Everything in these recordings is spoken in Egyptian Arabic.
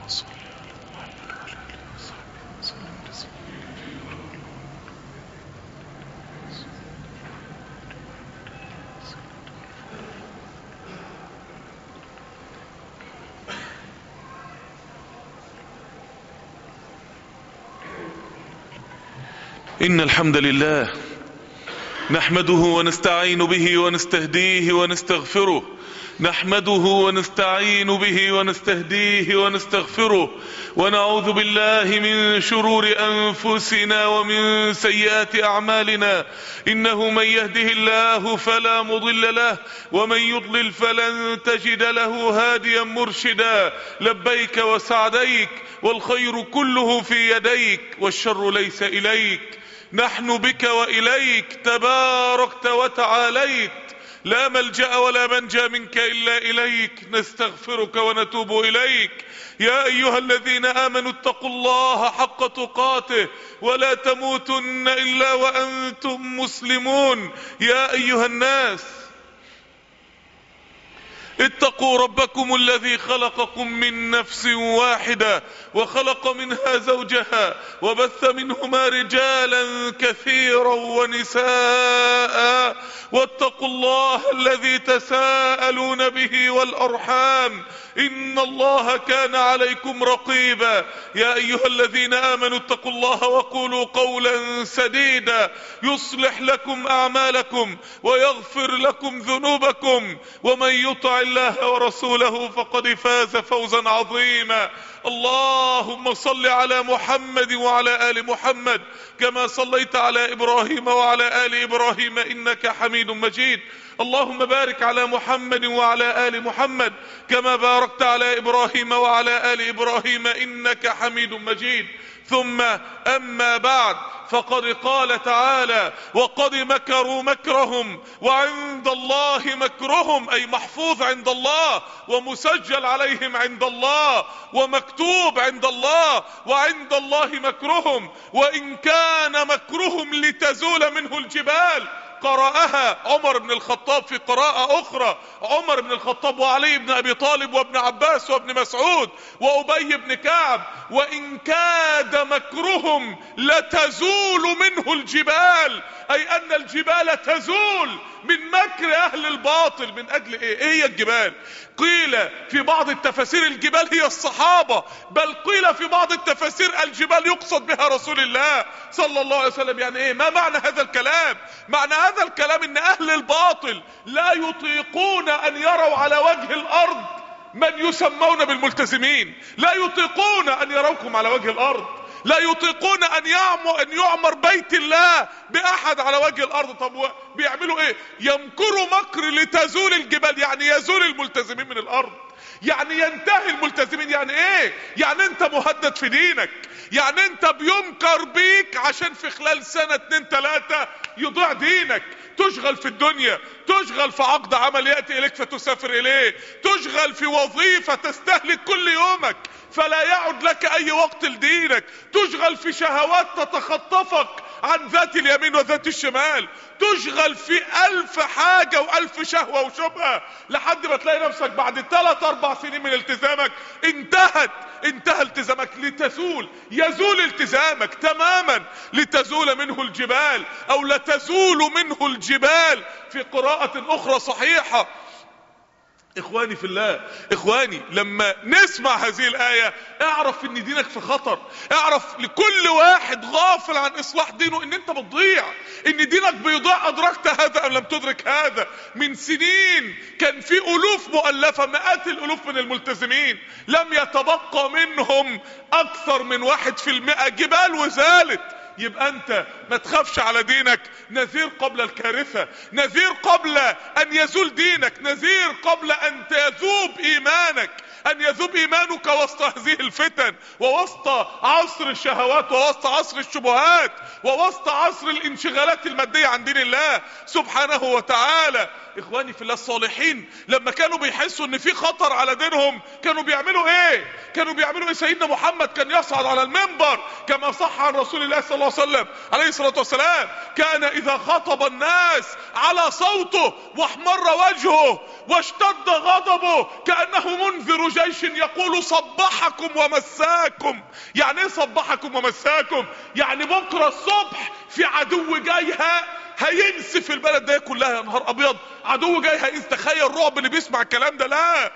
إن الحمد لله نحمده ونستعين به ونستهديه ونستغفره نحمده ونستعين به ونستهديه ونستغفره ونعوذ بالله من شرور أنفسنا ومن سيئات أعمالنا إنه من يهده الله فلا مضل له ومن يضلل فلن تجد له هاديا مرشدا لبيك وسعديك والخير كله في يديك والشر ليس إليك نحن بك وإليك تباركت وتعاليت لا ملجأ ولا منجا منك إلا إليك نستغفرك ونتوب إليك يا أيها الذين آمنوا اتقوا الله حق تقاته ولا تموتن إلا وأنتم مسلمون يا أيها الناس اتقوا ربكم الذي خلقكم من نفس واحدة وخلق منها زوجها وبث منهما رجالا كثيرا ونساء واتقوا الله الذي تساءلون به والأرحام إن الله كان عليكم رقيبا يا أيها الذين آمنوا اتقوا الله وقولوا قولا سديدا يصلح لكم أعمالكم ويغفر لكم ذنوبكم ومن يطع الله ورسوله فقد فاز فوزا عظيما اللهم صل على محمد وعلى آل محمد كما صليت على إبراهيم وعلى آل إبراهيم إنك حميد مجيد اللهم بارك على محمد وعلى آل محمد كما باركت على إبراهيم وعلى آل إبراهيم إنك حميد مجيد ثم أما بعد فقد قال تعالى وقد مكروا مكرهم وعند الله مكرهم أي محفوظ عند الله ومسجل عليهم عند الله ومكتوب عند الله وعند الله مكرهم وإن كان مكرهم لتزول منه الجبال قرأها عمر بن الخطاب في قراءة أخرى عمر بن الخطاب وعلي بن أبي طالب وابن عباس وابن مسعود وأبي بن كعب وإن كاد مكرهم لتزول منه الجبال أي أن الجبال تزول من مكر أهل الباطل من أجل إيه؟ إيه هي الجبال قيل في بعض التفاسير الجبال هي الصحابة بل قيل في بعض التفاسير الجبال يقصد بها رسول الله صلى الله عليه وسلم يعني إيه ما معنى هذا الكلام معنى هذا الكلام ان اهل الباطل لا يطيقون ان يروا على وجه الارض من يسمون بالملتزمين لا يطيقون ان يروكم على وجه الارض لا يطيقون ان يعمر ان يعمر بيت الله باحد على وجه الارض طب بيعملوا ايه يمكروا مكر لتزول الجبال يعني يزول الملتزمين من الارض يعني ينتهي الملتزمين يعني ايه يعني انت مهدد في دينك يعني انت بينكر بيك عشان في خلال سنة اتنين تلاتة يضيع دينك تشغل في الدنيا تشغل في عقد عمل يأتي اليك فتسافر اليه تشغل في وظيفة تستهلك كل يومك فلا يعد لك اي وقت لدينك تشغل في شهوات تتخطفك عن ذات اليمين وذات الشمال تشغل في الف حاجة والف شهوة وشبهة لحد ما تلاقي نفسك بعد ثلاث اربع سنين من التزامك انتهت انتهى التزامك لتزول يزول التزامك تماما لتزول منه الجبال او لتزول منه الجبال في قراءة اخرى صحيحة اخواني في الله اخواني لما نسمع هذه الاية اعرف ان دينك في خطر اعرف لكل واحد غافل عن اصلاح دينه ان انت بتضيع ان دينك بيضيع ادركت هذا ام لم تدرك هذا من سنين كان في الوف مؤلفة مئات الالوف من الملتزمين لم يتبقى منهم اكثر من واحد في المئة جبال وزالت يبقى انت ما تخافش على دينك نذير قبل الكارثة نذير قبل ان يزول دينك نذير قبل ان يذوب ايمانك ان يذوب ايمانك وسط هذه الفتن ووسط عصر الشهوات ووسط عصر الشبهات ووسط عصر الانشغالات المادية عن دين الله سبحانه وتعالى اخواني في الله الصالحين لما كانوا بيحسوا ان في خطر على دينهم كانوا بيعملوا ايه كانوا بيعملوا ايه سيدنا محمد كان يصعد على المنبر كما صح عن رسول الله صلى الله عليه وسلم عليه الصلاة والسلام كان اذا خاطب الناس على صوته واحمر وجهه واشتد غضبه كأنه منذر جيش يقول صبحكم ومساكم يعني ايه صبحكم ومساكم يعني بكرة الصبح في عدو جاي ها هينسف البلد ده كلها يا نهار ابيض عدو جاي هينسف تخيل الرعب اللي بيسمع الكلام ده لا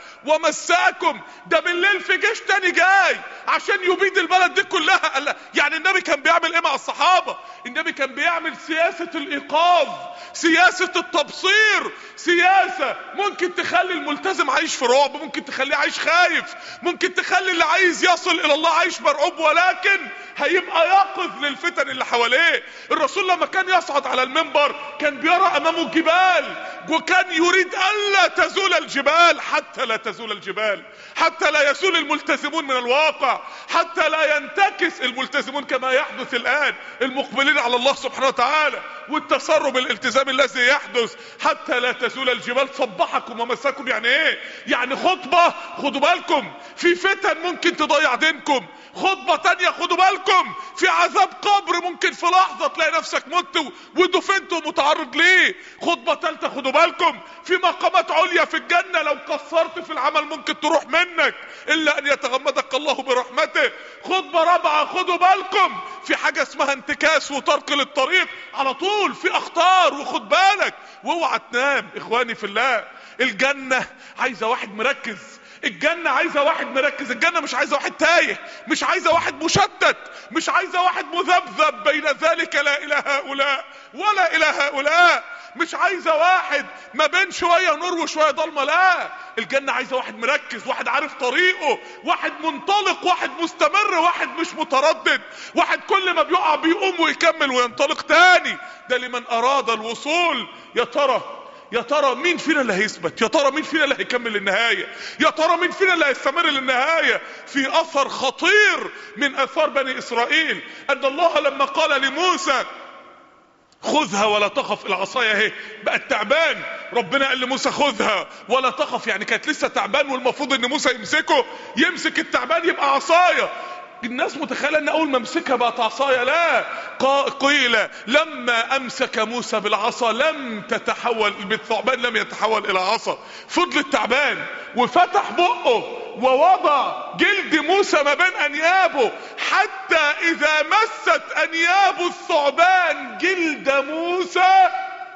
ومساكم ده بالليل في جيش تاني جاي عشان يبيد البلد دي كلها قال يعني النبي كان بيعمل ايه مع الصحابة النبي كان بيعمل سياسة الايقاظ سياسة التبصير سياسة ممكن تخلي الملتزم عايش في رعب ممكن تخليه عايش خايف ممكن تخلي اللي عايز يصل الى الله عايش مرعوب ولكن هيبقى يقظ للفتن اللي حواليه الرسول لما كان يصعد على المنبر كان بيرى امامه الجبال وكان يريد الا تزول الجبال حتى لا تزول الجبال حتى لا يزول الملتزمون من الواقع حتى لا ينتكس الملتزمون كما يحدث الان المقبلين على الله سبحانه وتعالى والتسرب الالتزام الذي يحدث حتى لا تزول الجبال صبحكم ومساكم يعني ايه يعني خطبة خدوا بالكم في فتن ممكن تضيع دينكم خطبة تانية خدوا بالكم في عذاب قبر ممكن في لحظة تلاقي نفسك مت ودفنت ومتعرض ليه خطبة تالتة خدوا بالكم في مقامات عليا في الجنة لو قصرت في العمل ممكن تروح منك الا ان يتغمدك الله برحمته خطبة رابعة خدوا بالكم في حاجة اسمها انتكاس وترك للطريق على طول في اخطار وخد بالك واوعى تنام اخواني في الله الجنة عايزة واحد مركز الجنة عايزة واحد مركز الجنة مش عايزة واحد تايه مش عايزة واحد مشتت مش عايزة واحد مذبذب بين ذلك لا الى هؤلاء ولا الى هؤلاء مش عايزة واحد ما بين شوية نور وشوية ضلمة لا الجنة عايزة واحد مركز واحد عارف طريقه واحد منطلق واحد مستمر واحد مش متردد واحد كل ما بيقع بيقوم ويكمل وينطلق تاني ده لمن اراد الوصول يا ترى يا ترى مين فينا اللي هيثبت يا ترى مين فينا اللي هيكمل للنهايه يا ترى مين فينا اللي هيستمر للنهايه في اثر خطير من اثار بني اسرائيل ان الله لما قال لموسى خذها ولا تخف العصايه اهي بقت تعبان ربنا قال لموسى خذها ولا تخف يعني كانت لسه تعبان والمفروض ان موسى يمسكه يمسك التعبان يبقى عصايه الناس متخيلة ان اول ما امسكها بقت عصاية لا قيل لما امسك موسى بالعصا لم تتحول بالثعبان لم يتحول الى عصا فضل التعبان وفتح بقه ووضع جلد موسى ما بين انيابه حتى اذا مست انياب الثعبان جلد موسى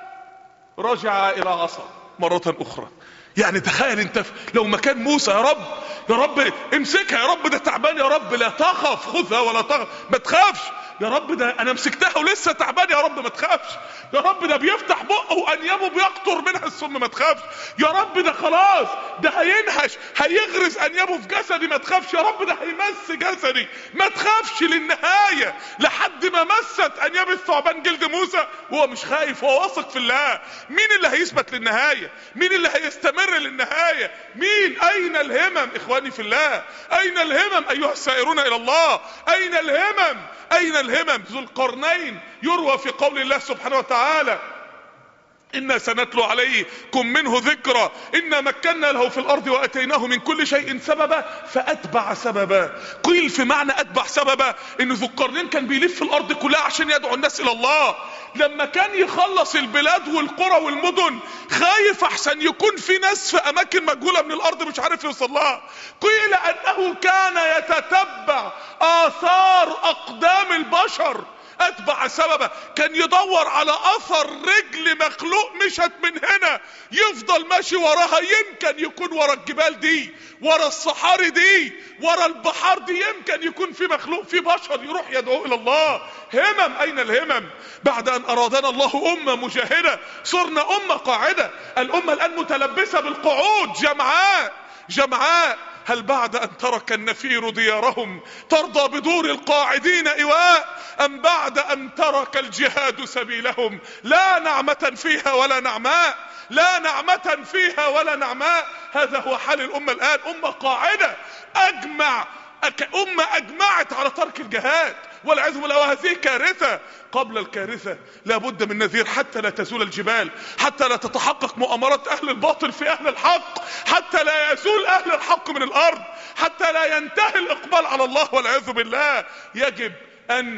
رجع الى عصا مرة اخرى يعني تخيل انت لو مكان موسى يا رب يا رب امسكها يا رب ده تعبان يا رب لا تخف خذها ولا تخف ما تخافش يا رب ده انا مسكتها ولسه تعبان يا رب ما تخافش يا رب ده بيفتح بقه وانيابه بيقطر منها السم ما تخافش يا رب ده خلاص ده هينهش هيغرز انيابه في جسدي ما تخافش يا رب ده هيمس جسدي ما تخافش للنهايه لحد ما مست انياب الثعبان جلد موسى وهو مش خايف هو واثق في الله مين اللي هيثبت للنهايه مين اللي هيستمر للنهايه مين اين الهمم اخواني في الله اين الهمم ايها السائرون الى الله اين الهمم اين الهمم ذو القرنين يروى في قول الله سبحانه وتعالى إنا سنتلو عليكم منه ذكرى إنا مكنا له في الأرض وأتيناه من كل شيء سببا فأتبع سببا قيل في معنى أتبع سببا إن ذو القرنين كان بيلف الأرض كلها عشان يدعو الناس إلى الله لما كان يخلص البلاد والقرى والمدن خايف احسن يكون في ناس في اماكن مجهوله من الارض مش عارف يوصل لها قيل انه كان يتتبع اثار اقدام البشر اتبع سببه كان يدور على اثر رجل مخلوق مشت من هنا يفضل ماشي وراها يمكن يكون ورا الجبال دي ورا الصحاري دي ورا البحار دي يمكن يكون في مخلوق في بشر يروح يدعو الى الله همم اين الهمم بعد ان ارادنا الله امه مجاهده صرنا امه قاعده الامه الان متلبسه بالقعود جمعاء جمعاء هل بعد ان ترك النفير ديارهم ترضى بدور القاعدين ايواء ام بعد ان ترك الجهاد سبيلهم لا نعمة فيها ولا نعماء لا نعمة فيها ولا نعماء هذا هو حال الامة الان امة قاعدة اجمع أمة أجمعت على ترك الجهاد والعياذ بالله وهذه كارثة قبل الكارثة لابد من نذير حتى لا تزول الجبال حتى لا تتحقق مؤامرات أهل الباطل في أهل الحق حتى لا يزول أهل الحق من الأرض حتى لا ينتهي الإقبال على الله والعياذ بالله يجب أن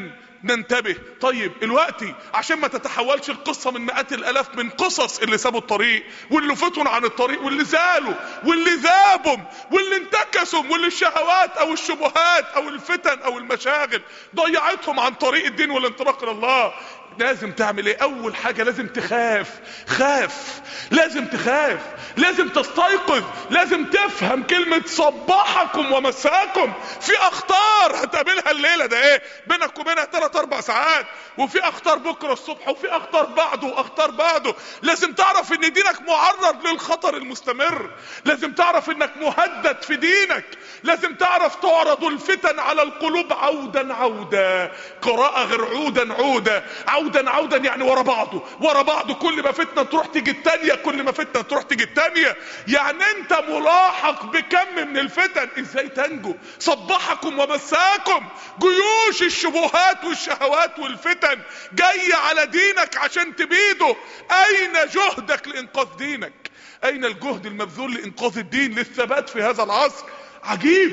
ننتبه طيب الوقتي عشان ما تتحولش القصة من مئات الالاف من قصص اللي سابوا الطريق واللي فتنوا عن الطريق واللي زالوا واللي ذابوا واللي انتكسوا واللي الشهوات او الشبهات او الفتن او المشاغل ضيعتهم عن طريق الدين والانطلاق الى الله لازم تعمل ايه اول حاجة لازم تخاف خاف لازم تخاف لازم تستيقظ لازم تفهم كلمة صبحكم ومساكم في اخطار هتقابلها الليلة ده ايه بينك وبينها 3 4 ساعات وفي اخطار بكرة الصبح وفي اخطار بعده واخطار بعده لازم تعرف ان دينك معرض للخطر المستمر لازم تعرف انك مهدد في دينك لازم تعرف تعرض الفتن على القلوب عودا عودا قراءة غير عودا عودا عودا عودا يعني ورا بعضه ورا بعضه كل ما فتنة تروح تيجي التانية كل ما فتنة تروح تيجي التانية يعني انت ملاحق بكم من الفتن ازاي تنجو صبحكم ومساكم جيوش الشبهات والشهوات والفتن جاية على دينك عشان تبيده اين جهدك لانقاذ دينك اين الجهد المبذول لانقاذ الدين للثبات في هذا العصر عجيب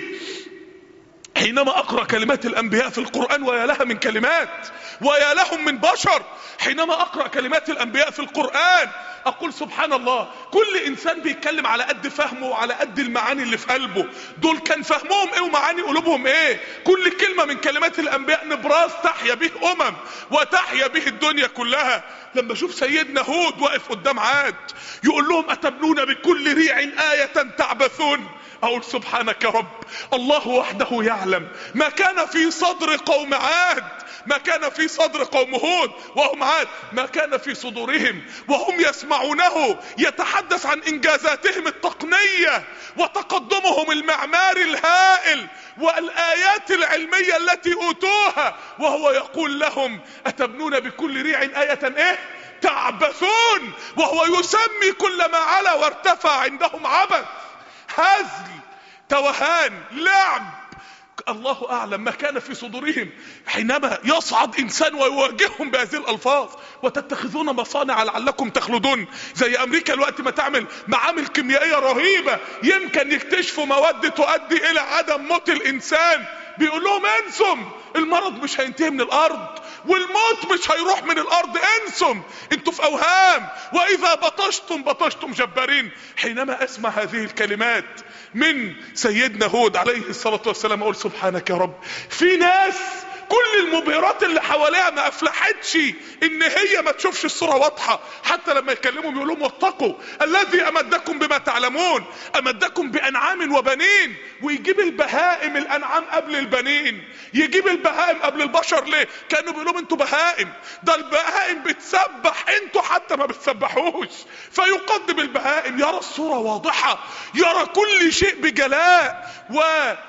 حينما اقرأ كلمات الانبياء في القرآن ويا لها من كلمات ويا لهم من بشر حينما اقرأ كلمات الانبياء في القرآن اقول سبحان الله كل انسان بيتكلم على قد فهمه وعلى قد المعاني اللي في قلبه دول كان فهمهم ايه ومعاني قلوبهم ايه كل كلمة من كلمات الانبياء نبراس تحيا به امم وتحيا به الدنيا كلها لما اشوف سيدنا هود واقف قدام عاد يقول لهم اتبنون بكل ريع آية تعبثون اقول سبحانك يا رب الله وحده يعلم ما كان في صدر قوم عاد ما كان في صدر قوم هود وهم عاد ما كان في صدورهم وهم يسمعونه يتحدث عن انجازاتهم التقنية وتقدمهم المعماري الهائل والايات العلمية التي اوتوها وهو يقول لهم اتبنون بكل ريع آية ايه تعبثون وهو يسمي كل ما علا وارتفع عندهم عبث هزل توهان لعب الله اعلم ما كان في صدورهم حينما يصعد انسان ويواجههم بهذه الالفاظ وتتخذون مصانع لعلكم تخلدون زي امريكا الوقت ما تعمل معامل كيميائيه رهيبه يمكن يكتشفوا مواد تؤدي الى عدم موت الانسان بيقول لهم انسم المرض مش هينتهي من الارض والموت مش هيروح من الارض انسم انتوا في اوهام واذا بطشتم بطشتم جبارين حينما اسمع هذه الكلمات من سيدنا هود عليه الصلاة والسلام اقول سبحانك يا رب في ناس كل المبهرات اللي حواليها ما افلحتش ان هي ما تشوفش الصورة واضحة حتى لما يكلمهم يقول لهم واتقوا الذي امدكم بما تعلمون امدكم بانعام وبنين ويجيب البهائم الانعام قبل البنين يجيب البهائم قبل البشر ليه كانوا بيقولوا انتوا بهائم ده البهائم بتسبح انتوا حتى ما بتسبحوش فيقدم البهائم يرى الصورة واضحة يرى كل شيء بجلاء و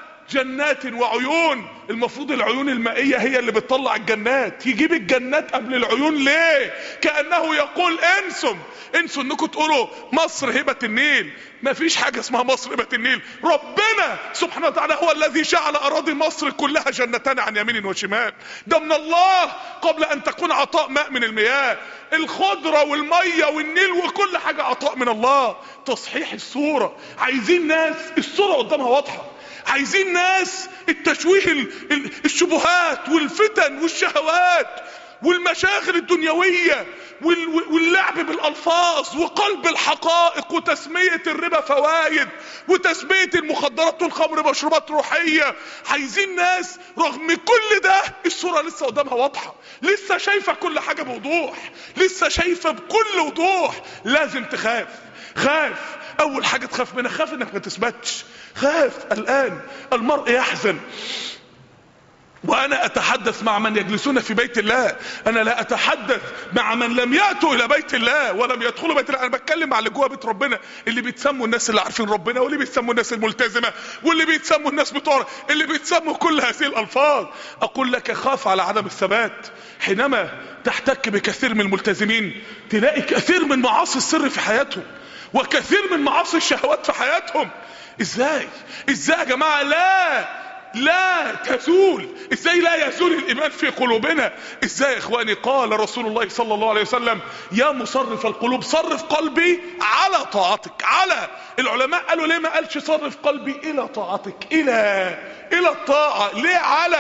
جنات وعيون المفروض العيون المائية هي اللي بتطلع الجنات يجيب الجنات قبل العيون ليه كأنه يقول انسم انسوا انكم تقولوا مصر هبة النيل ما فيش حاجة اسمها مصر هبة النيل ربنا سبحانه وتعالى هو الذي جعل اراضي مصر كلها جنتان عن يمين وشمال ده من الله قبل ان تكون عطاء ماء من المياه الخضرة والمية والنيل وكل حاجة عطاء من الله تصحيح الصورة عايزين ناس الصورة قدامها واضحة عايزين ناس التشويه الشبهات والفتن والشهوات والمشاغل الدنيوية واللعب بالالفاظ وقلب الحقائق وتسمية الربا فوائد وتسمية المخدرات والخمر مشروبات روحية عايزين ناس رغم كل ده الصورة لسه قدامها واضحة لسه شايفة كل حاجة بوضوح لسه شايفة بكل وضوح لازم تخاف خاف اول حاجة تخاف منها خاف انك ما تثبتش خاف الان المرء يحزن وانا اتحدث مع من يجلسون في بيت الله انا لا اتحدث مع من لم ياتوا الى بيت الله ولم يدخلوا بيت الله انا بتكلم مع اللي جوه بيت ربنا اللي بيتسموا الناس اللي عارفين ربنا واللي بيتسموا الناس الملتزمه واللي بيتسموا الناس بتوع اللي بيتسموا كل هذه الالفاظ اقول لك خاف على عدم الثبات حينما تحتك بكثير من الملتزمين تلاقي كثير من معاصي السر في حياتهم وكثير من معاصي الشهوات في حياتهم ازاي ازاي يا جماعه لا لا تزول ازاي لا يزول الايمان في قلوبنا ازاي يا اخواني قال رسول الله صلى الله عليه وسلم يا مصرف القلوب صرف قلبي على طاعتك على العلماء قالوا ليه ما قالش صرف قلبي الى طاعتك الى الى الطاعة ليه على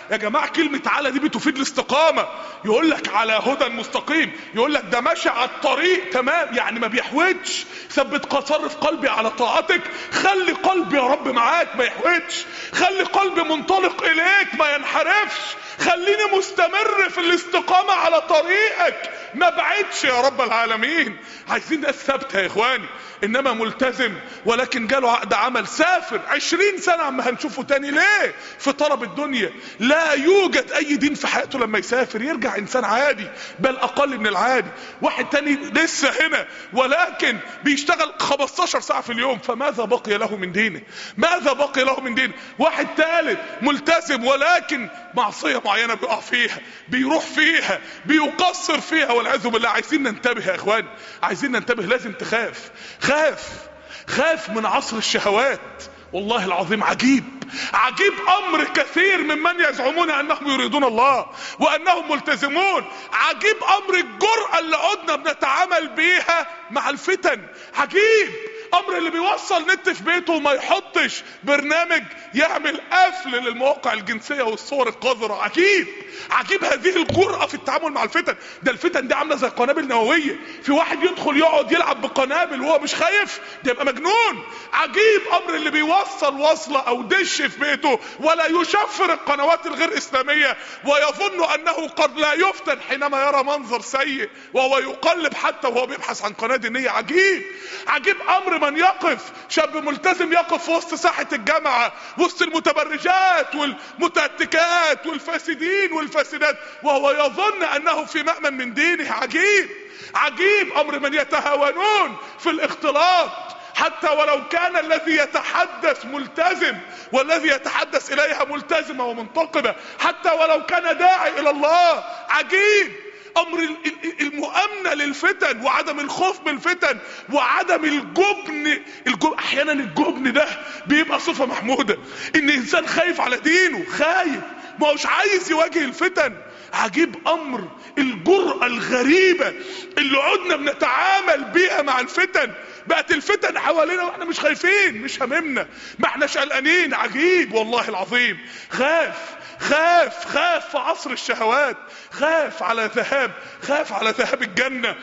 يا جماعه كلمه على دي بتفيد الاستقامه يقول لك على هدى مستقيم يقول لك ده ماشي على الطريق تمام يعني ما بيحوجش ثبت قصرف قلبي على طاعتك خلي قلبي يا رب معاك ما يحوجش خلي قلبي منطلق اليك ما ينحرفش خليني مستمر في الاستقامه على طريقك ما بعدش يا رب العالمين عايزين ناس ثابته يا اخواني انما ملتزم ولكن جاله عقد عمل سافر عشرين سنة عم هنشوفه تاني ليه في طلب الدنيا لا يوجد اي دين في حياته لما يسافر يرجع انسان عادي بل اقل من العادي واحد تاني لسه هنا ولكن بيشتغل 15 ساعة في اليوم فماذا بقي له من دينه ماذا بقي له من دينه واحد ثالث ملتزم ولكن معصية معينة بيقع فيها بيروح فيها بيقصر فيها والعياذ بالله عايزين ننتبه يا اخواني عايزين ننتبه لازم تخاف خاف خاف من عصر الشهوات والله العظيم عجيب عجيب امر كثير ممن يزعمون انهم يريدون الله وانهم ملتزمون عجيب امر الجرأة اللي عدنا بنتعامل بيها مع الفتن عجيب امر اللي بيوصل نت في بيته وما يحطش برنامج يعمل قفل للمواقع الجنسيه والصور القذره عجيب عجيب هذه الجرأة في التعامل مع الفتن ده الفتن دي عامله زي قنابل نوويه في واحد يدخل يقعد يلعب بقنابل وهو مش خايف ده يبقى مجنون عجيب امر اللي بيوصل وصله او دش في بيته ولا يشفر القنوات الغير اسلاميه ويظن انه قد لا يفتن حينما يرى منظر سيء وهو يقلب حتى وهو بيبحث عن قناه دينيه عجيب عجيب امر من يقف شاب ملتزم يقف في وسط ساحه الجامعه وسط المتبرجات والمتهتكات والفاسدين والفاسدات وهو يظن انه في مأمن من دينه عجيب عجيب امر من يتهاونون في الاختلاط حتى ولو كان الذي يتحدث ملتزم والذي يتحدث اليها ملتزمه ومنتقبه حتى ولو كان داعي الى الله عجيب امر المؤامنه للفتن وعدم الخوف من الفتن وعدم الجبن الجبن احيانا الجبن ده بيبقى صفه محموده ان انسان خايف على دينه خايف ما هوش عايز يواجه الفتن عجيب امر الجرأة الغريبة اللي عدنا بنتعامل بيها مع الفتن بقت الفتن حوالينا واحنا مش خايفين مش هممنا ما احناش قلقانين عجيب والله العظيم خاف خاف خاف في عصر الشهوات خاف على ذهاب خاف على ذهاب الجنة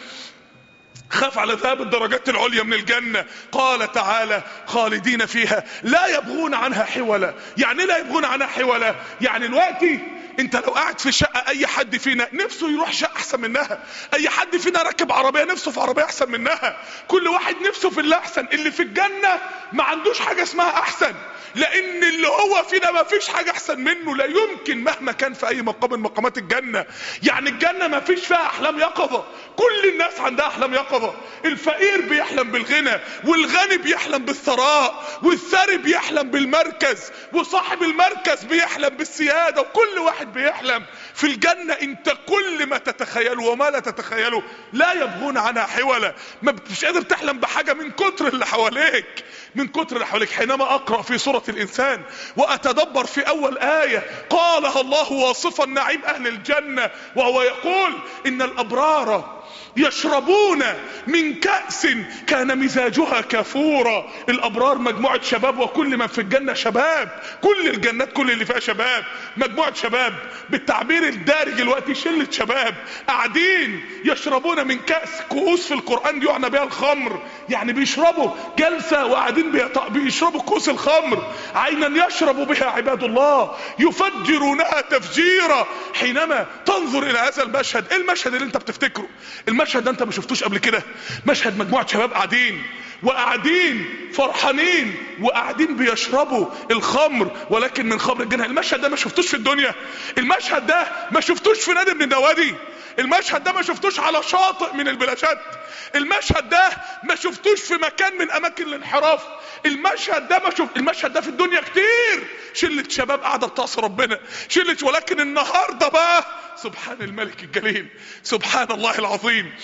خاف على ذهاب الدرجات العليا من الجنة قال تعالى خالدين فيها لا يبغون عنها حولا يعني لا يبغون عنها حولا يعني دلوقتي انت لو قاعد في شقة اي حد فينا نفسه يروح شقة احسن منها اي حد فينا ركب عربية نفسه في عربية احسن منها كل واحد نفسه في اللي احسن اللي في الجنة ما عندوش حاجة اسمها احسن لان اللي هو فينا ما فيش حاجة احسن منه لا يمكن مهما كان في اي مقام من مقامات الجنة يعني الجنة ما فيش فيها احلام يقظة كل الناس عندها احلام يقظة الفقير بيحلم بالغنى والغني بيحلم بالثراء والثري بيحلم بالمركز وصاحب المركز بيحلم بالسيادة وكل واحد بيحلم في الجنة انت كل ما تتخيله وما لا تتخيله لا يبغون عنها حولا ما مش قادر تحلم بحاجة من كتر اللي حواليك من كتر اللي حواليك حينما اقرأ في سورة الانسان واتدبر في اول آية قالها الله واصفا نعيم اهل الجنة وهو يقول ان الابرار يشربون من كأس كان مزاجها كافورا الأبرار مجموعة شباب وكل من في الجنة شباب كل الجنات كل اللي فيها شباب مجموعة شباب بالتعبير الدارج الوقت شلة شباب قاعدين يشربون من كأس كؤوس في القرآن يعنى بها الخمر يعني بيشربوا جلسة وقاعدين بيط... بيشربوا كؤوس الخمر عينا يشرب بها عباد الله يفجرونها تفجيرا حينما تنظر إلى هذا المشهد ايه المشهد اللي انت بتفتكره المشهد ده انت ما شفتوش قبل كده مشهد مجموعة شباب قاعدين وقاعدين فرحانين وقاعدين بيشربوا الخمر ولكن من خمر الجنة المشهد ده ما شفتوش في الدنيا المشهد ده ما شفتوش في نادي من النوادي المشهد ده ما شفتوش على شاطئ من البلاشات المشهد ده ما شفتوش في مكان من اماكن الانحراف المشهد ده ما شوف المشهد ده في الدنيا كتير شلة شباب قاعدة بتعصي ربنا شلة ولكن النهاردة بقى سبحان الملك الجليل سبحان الله العظيم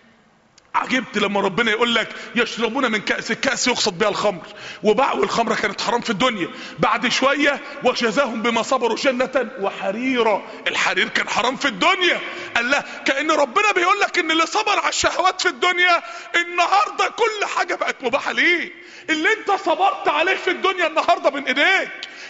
عجبت لما ربنا يقول لك يشربون من كأس الكأس يقصد بها الخمر وباع والخمرة كانت حرام في الدنيا بعد شوية وجزاهم بما صبروا جنة وحريرا الحرير كان حرام في الدنيا قال له كأن ربنا بيقول لك ان اللي صبر على الشهوات في الدنيا النهاردة كل حاجة بقت مباحة ليه اللي انت صبرت عليه في الدنيا النهاردة بين ايديك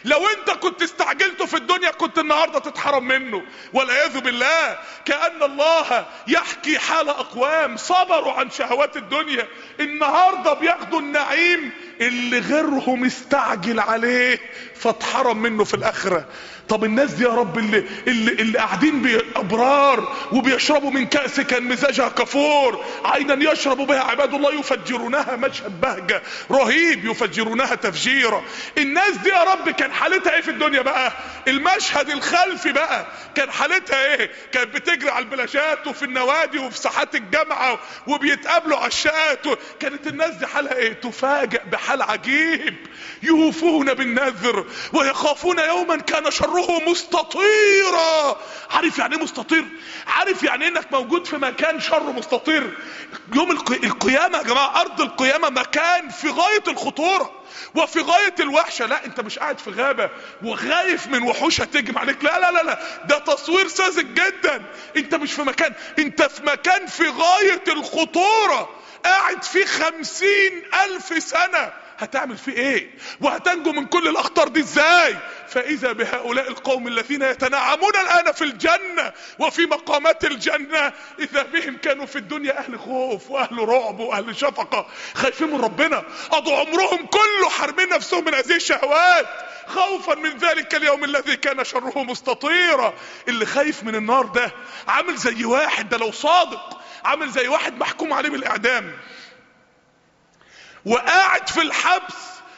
لو انت كنت استعجلته في الدنيا كنت النهارده تتحرم منه والعياذ بالله كأن الله يحكي حال اقوام صبروا عن شهوات الدنيا النهارده بياخدوا النعيم اللي غيرهم استعجل عليه فاتحرم منه في الاخره طب الناس دي يا رب اللي اللي, اللي قاعدين بابرار وبيشربوا من كاس كان مزاجها كفور عينا يشرب بها عباد الله يفجرونها مشهد بهجه رهيب يفجرونها تفجيرا الناس دي يا رب كان حالتها ايه في الدنيا بقى المشهد الخلفي بقى كان حالتها ايه كانت بتجري على البلاشات وفي النوادي وفي ساحات الجامعه وبيتقابلوا عشات و... كانت الناس دي حالها ايه تفاجئ بحال عجيب يوفون بالنذر ويخافون يوما كان شره مستطيرا عارف يعني ايه مستطير عارف يعني انك موجود في مكان شر مستطير يوم القي... القيامه يا جماعه ارض القيامه مكان في غايه الخطوره وفي غاية الوحشة لا انت مش قاعد في غابة وخايف من وحوش هتهجم عليك لا لا لا لا ده تصوير ساذج جدا انت مش في مكان انت في مكان في غاية الخطورة قاعد فيه خمسين الف سنة هتعمل فيه ايه وهتنجو من كل الاخطار دي ازاي فاذا بهؤلاء القوم الذين يتنعمون الان في الجنة وفي مقامات الجنة اذا بهم كانوا في الدنيا اهل خوف واهل رعب واهل شفقة خايفين من ربنا قضوا عمرهم كله حارمين نفسهم من هذه الشهوات خوفا من ذلك اليوم الذي كان شره مستطيرا اللي خايف من النار ده عامل زي واحد ده لو صادق عامل زي واحد محكوم عليه بالاعدام وقاعد في الحبس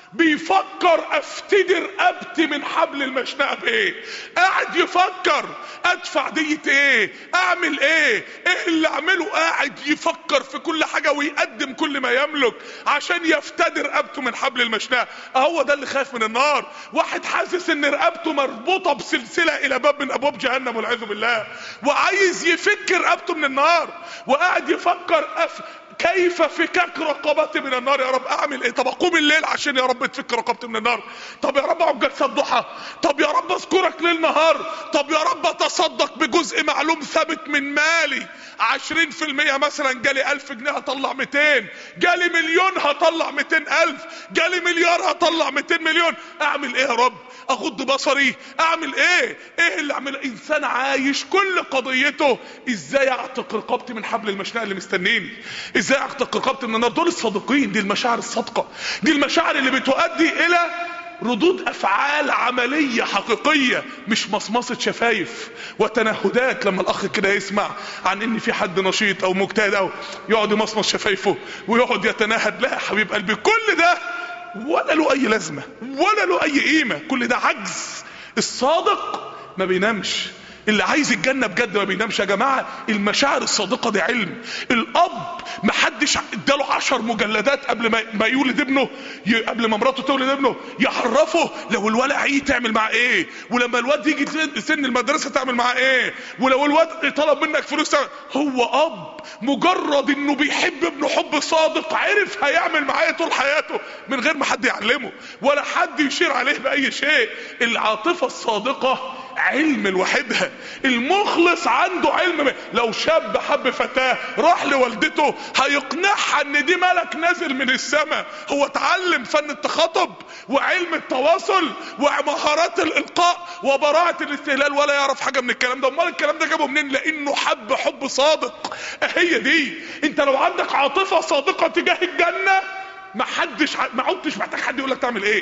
بيفكر افتدي رقبتي من حبل المشنقه بايه قاعد يفكر ادفع دية ايه اعمل ايه ايه اللي اعمله قاعد يفكر في كل حاجه ويقدم كل ما يملك عشان يفتدي رقبته من حبل المشنقه هو ده اللي خايف من النار واحد حاسس ان رقبته مربوطه بسلسله الى باب من ابواب جهنم والعياذ بالله وعايز يفك رقبته من النار وقاعد يفكر أف... كيف فكاك رقبتي من النار يا رب اعمل ايه طب اقوم الليل عشان يا رب تفك رقبتي من النار طب يا رب اقعد جلسه الضحى طب يا رب اذكرك ليل نهار طب يا رب اتصدق بجزء معلوم ثابت من مالي عشرين في المية مثلا جالي الف جنيه هطلع ميتين جالي مليون هطلع ميتين الف جالي مليار هطلع ميتين مليون اعمل ايه يا رب اغض بصري اعمل ايه ايه اللي اعمل انسان عايش كل قضيته ازاي اعتق رقبتي من حبل المشنقه اللي مستنيني ازاي اعتق رقبتي من النار دول الصادقين دي المشاعر الصادقه دي المشاعر اللي بتؤدي الى ردود افعال عمليه حقيقيه مش مصمصه شفايف وتنهدات لما الاخ كده يسمع عن ان في حد نشيط او مجتهد او يقعد يمصمص شفايفه ويقعد يتنهد لا يا حبيب قلبي كل ده ولا له اي لازمه ولا له اي قيمه كل ده عجز الصادق ما بينامش اللي عايز الجنة بجد ما بينامش يا جماعة المشاعر الصادقة دي علم الأب محدش اداله عشر مجلدات قبل ما, ما يولد ابنه ي... قبل ما مراته تولد ابنه يعرفه لو الولد عيد تعمل معاه ايه ولما الواد يجي سن المدرسة تعمل معاه ايه ولو الواد طلب منك فلوس تعمل هو أب مجرد انه بيحب ابنه حب صادق عرف هيعمل معاه طول حياته من غير ما حد يعلمه ولا حد يشير عليه بأي شيء العاطفة الصادقة علم لوحدها المخلص عنده علم لو شاب حب فتاة راح لوالدته هيقنعها ان دي ملك نازل من السماء هو اتعلم فن التخاطب وعلم التواصل ومهارات الالقاء وبراعة الاستهلال ولا يعرف حاجة من الكلام ده امال الكلام ده جابه منين لانه حب حب صادق هي دي انت لو عندك عاطفة صادقة تجاه الجنة ما حدش ما عدتش محتاج حد يقول لك تعمل ايه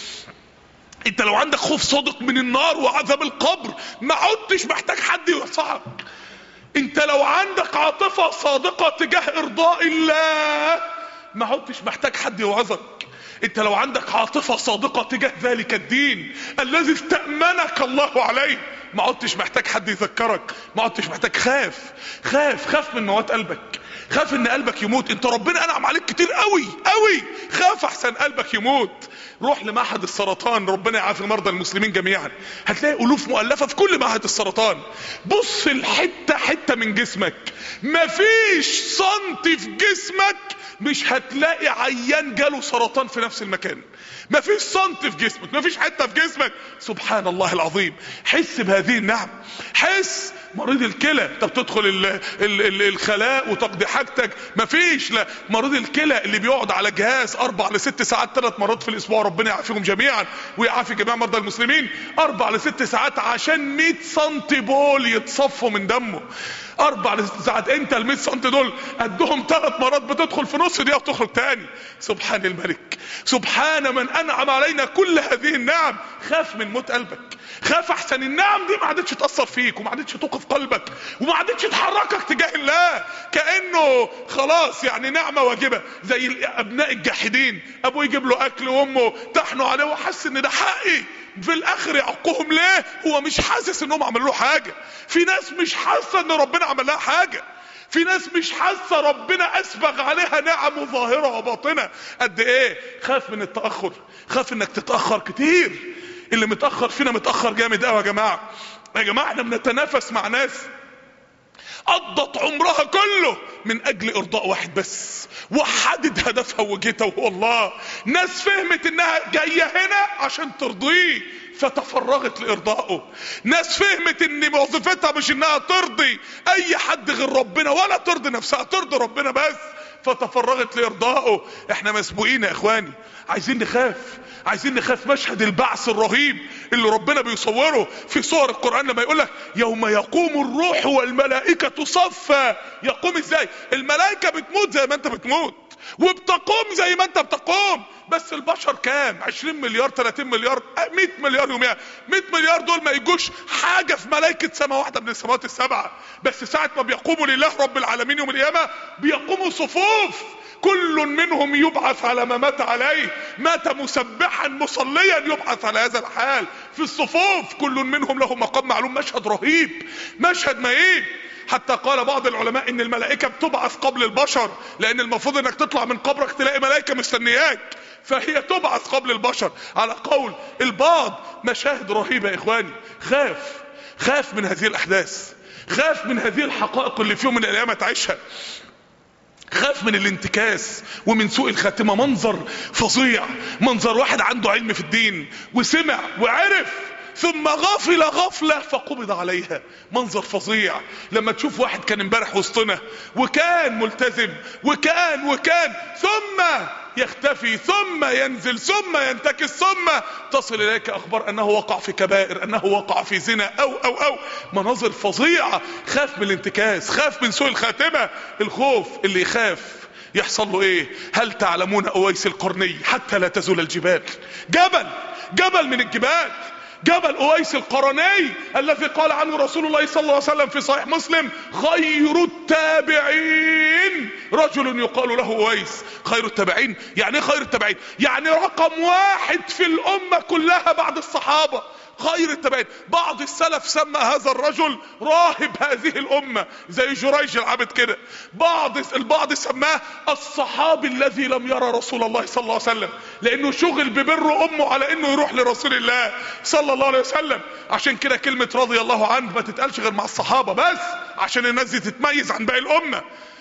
انت لو عندك خوف صادق من النار وعذاب القبر ما عدتش محتاج حد ينصحك انت لو عندك عاطفة صادقة تجاه ارضاء الله ما عدتش محتاج حد يوعظك انت لو عندك عاطفة صادقة تجاه ذلك الدين الذي استأمنك الله عليه ما عدتش محتاج حد يذكرك ما عدتش محتاج خاف خاف خاف من موات قلبك خاف ان قلبك يموت انت ربنا انعم عليك كتير قوي قوي خاف احسن قلبك يموت روح لمعهد السرطان ربنا يعافي مرضى المسلمين جميعا هتلاقي الوف مؤلفه في كل معهد السرطان بص الحته حته من جسمك مفيش سنتي في جسمك مش هتلاقي عيان جاله سرطان في نفس المكان مفيش سنتي في جسمك مفيش حته في جسمك سبحان الله العظيم حس بهذه النعم حس مريض الكلى انت بتدخل ال ال ال الخلاء وتقضي دي حاجتك مفيش لا مريض الكلى اللي بيقعد على جهاز اربع لست ساعات ثلاث مرات في الاسبوع ربنا يعافيهم جميعا ويعافي جميع مرضى المسلمين اربع لست ساعات عشان 100 سم بول يتصفوا من دمه اربع لست ساعات انت ال 100 سم دول قدهم ثلاث مرات بتدخل في نص دقيقه وتخرج تاني سبحان الملك سبحان من انعم علينا كل هذه النعم خاف من موت قلبك خاف احسن النعم دي ما عادتش تاثر فيك وما عادتش توقف قلبك وما عادتش تحركك تجاه الله كانه خلاص يعني نعمه واجبه زي ابناء الجاحدين ابوه يجيب له اكل وامه تحنوا عليه وحس ان ده حقي في الاخر يعقهم ليه هو مش حاسس انهم عملوا له حاجه في ناس مش حاسه ان ربنا عمل لها حاجه في ناس مش حاسه ربنا اسبغ عليها نعم ظاهره وباطنه قد ايه خاف من التاخر خاف انك تتاخر كتير اللي متاخر فينا متاخر جامد قوي يا جماعه يا جماعه احنا بنتنافس مع ناس قضت عمرها كله من اجل ارضاء واحد بس وحدد هدفها ووجهتها وهو الله ناس فهمت انها جايه هنا عشان ترضيه فتفرغت لارضائه ناس فهمت ان وظيفتها مش انها ترضي اي حد غير ربنا ولا ترضي نفسها ترضي ربنا بس فتفرغت لارضائه احنا مسبوقين يا اخواني عايزين نخاف عايزين نخاف مشهد البعث الرهيب اللي ربنا بيصوره في صور القرآن لما يقول لك يوم يقوم الروح والملائكة صفا يقوم ازاي الملائكة بتموت زي ما انت بتموت وبتقوم زي ما انت بتقوم بس البشر كام 20 مليار 30 مليار 100 مليار يوميا 100 مليار دول ما يجوش حاجة في ملائكة سماء واحدة من السماوات السبعة بس ساعة ما بيقوموا لله رب العالمين يوم القيامة بيقوموا صفوف كل منهم يبعث على ما مات عليه مات مسبحا مصليا يبعث على هذا الحال في الصفوف كل منهم له مقام معلوم مشهد رهيب مشهد مهيب حتى قال بعض العلماء ان الملائكة بتبعث قبل البشر لان المفروض انك تطلع من قبرك تلاقي ملائكة مستنياك فهي تبعث قبل البشر على قول البعض مشاهد رهيبة يا اخواني خاف خاف من هذه الاحداث خاف من هذه الحقائق اللي في يوم من الايام تعيشها خاف من الانتكاس ومن سوء الخاتمة منظر فظيع منظر واحد عنده علم في الدين وسمع وعرف ثم غفل غفلة فقبض عليها منظر فظيع لما تشوف واحد كان امبارح وسطنا وكان ملتزم وكان وكان ثم يختفي ثم ينزل ثم ينتكس ثم تصل اليك اخبار انه وقع في كبائر انه وقع في زنا او او او مناظر فظيعة خاف من الانتكاس خاف من سوء الخاتمة الخوف اللي يخاف يحصل له ايه هل تعلمون اويس القرني حتى لا تزول الجبال جبل جبل من الجبال جبل اويس القرني الذي قال عنه رسول الله صلى الله عليه وسلم في صحيح مسلم خير التابعين رجل يقال له اويس خير التابعين يعني ايه خير التابعين يعني رقم واحد في الامة كلها بعد الصحابة خير التابعين بعض السلف سمى هذا الرجل راهب هذه الامة زي جريج العابد كده بعض البعض سماه الصحابي الذي لم يرى رسول الله صلى الله عليه وسلم لانه شغل ببر امه على انه يروح لرسول الله صلى الله عليه وسلم عشان كده كلمة رضي الله عنه ما تتقالش غير مع الصحابة بس عشان الناس دي تتميز عن باقي الامة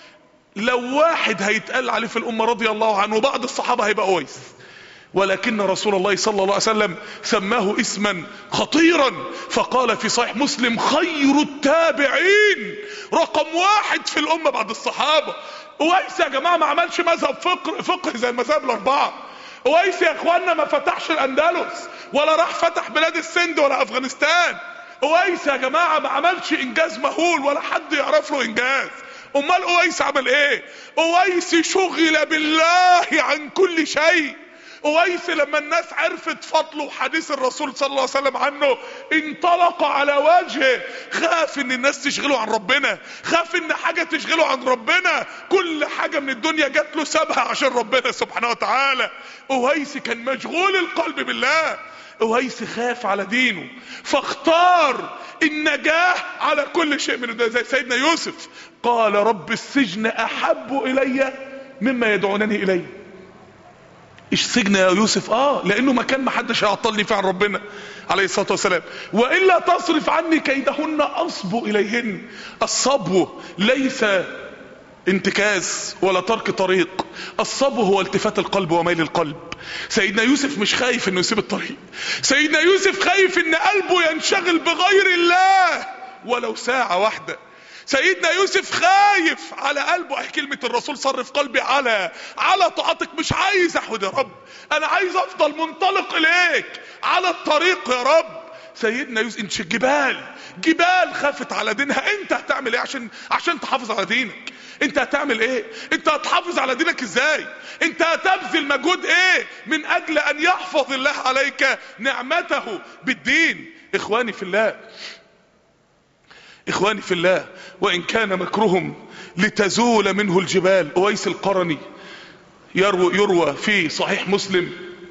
لو واحد هيتقال عليه في الامة رضي الله عنه وبعض الصحابة هيبقى اويس ولكن رسول الله صلى الله عليه وسلم سماه اسما خطيرا فقال في صحيح مسلم خير التابعين رقم واحد في الامة بعد الصحابة اويس يا جماعة ما عملش مذهب فقه, فقه زي المذاهب الاربعة اويس يا اخوانا ما فتحش الاندلس ولا راح فتح بلاد السند ولا افغانستان اويس يا جماعة ما عملش انجاز مهول ولا حد يعرف له انجاز امال اويس عمل ايه اويس شغل بالله عن كل شيء اويس لما الناس عرفت فضله وحديث الرسول صلى الله عليه وسلم عنه انطلق على وجهه خاف ان الناس تشغله عن ربنا خاف ان حاجة تشغله عن ربنا كل حاجة من الدنيا جات له سابها عشان ربنا سبحانه وتعالى اويس كان مشغول القلب بالله اويس خاف على دينه فاختار النجاة على كل شيء من الدنيا زي سيدنا يوسف قال رب السجن احب الي مما يدعونني اليه ايش سجن يا يوسف اه لانه مكان ما حدش هيعطلني فيه عن ربنا عليه الصلاه والسلام والا تصرف عني كيدهن اصبو اليهن الصبو ليس انتكاس ولا ترك طريق الصبو هو التفات القلب وميل القلب سيدنا يوسف مش خايف انه يسيب الطريق سيدنا يوسف خايف ان قلبه ينشغل بغير الله ولو ساعة واحدة سيدنا يوسف خايف على قلبه اهي كلمة الرسول صرف قلبي على على طاعتك مش عايز احود يا رب انا عايز افضل منطلق اليك على الطريق يا رب سيدنا يوسف انت جبال جبال خافت على دينها انت هتعمل ايه عشان عشان تحافظ على دينك انت هتعمل ايه انت هتحافظ على دينك ازاي انت هتبذل مجهود ايه من اجل ان يحفظ الله عليك نعمته بالدين اخواني في الله اخواني في الله وان كان مكرهم لتزول منه الجبال اويس القرني يروى, يروى في صحيح مسلم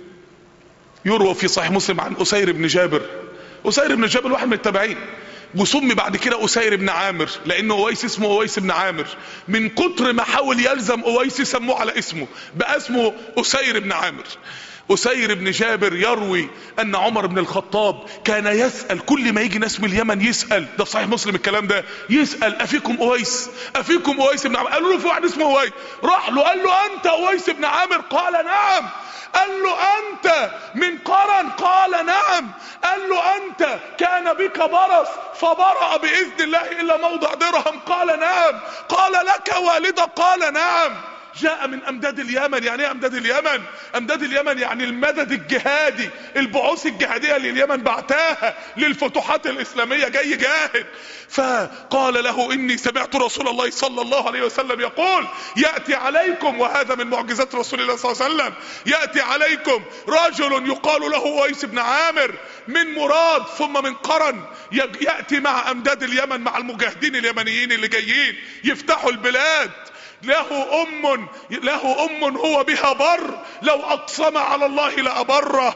يروى في صحيح مسلم عن اسير بن جابر اسير بن جابر واحد من التابعين وسمي بعد كده اسير بن عامر لانه اويس اسمه اويس بن عامر من كتر ما حاول يلزم اويس سموه على اسمه بقى اسمه اسير بن عامر أسير بن جابر يروي أن عمر بن الخطاب كان يسأل كل ما يجي ناس من اليمن يسأل ده في صحيح مسلم الكلام ده يسأل أفيكم أويس أفيكم أويس بن عامر قالوا له في واحد اسمه أويس راح له قال له أنت أويس بن عامر قال نعم قال له أنت من قرن قال نعم قال له أنت كان بك برص فبرأ بإذن الله إلا موضع درهم قال نعم قال لك والدة قال نعم جاء من امداد اليمن يعني ايه امداد اليمن امداد اليمن يعني المدد الجهادي البعوث الجهاديه اللي اليمن بعتاها للفتوحات الاسلاميه جاي جاهد فقال له اني سمعت رسول الله صلى الله عليه وسلم يقول ياتي عليكم وهذا من معجزات رسول الله صلى الله عليه وسلم ياتي عليكم رجل يقال له ويس بن عامر من مراد ثم من قرن ياتي مع امداد اليمن مع المجاهدين اليمنيين اللي جايين يفتحوا البلاد له ام له ام هو بها بر لو اقسم على الله لابره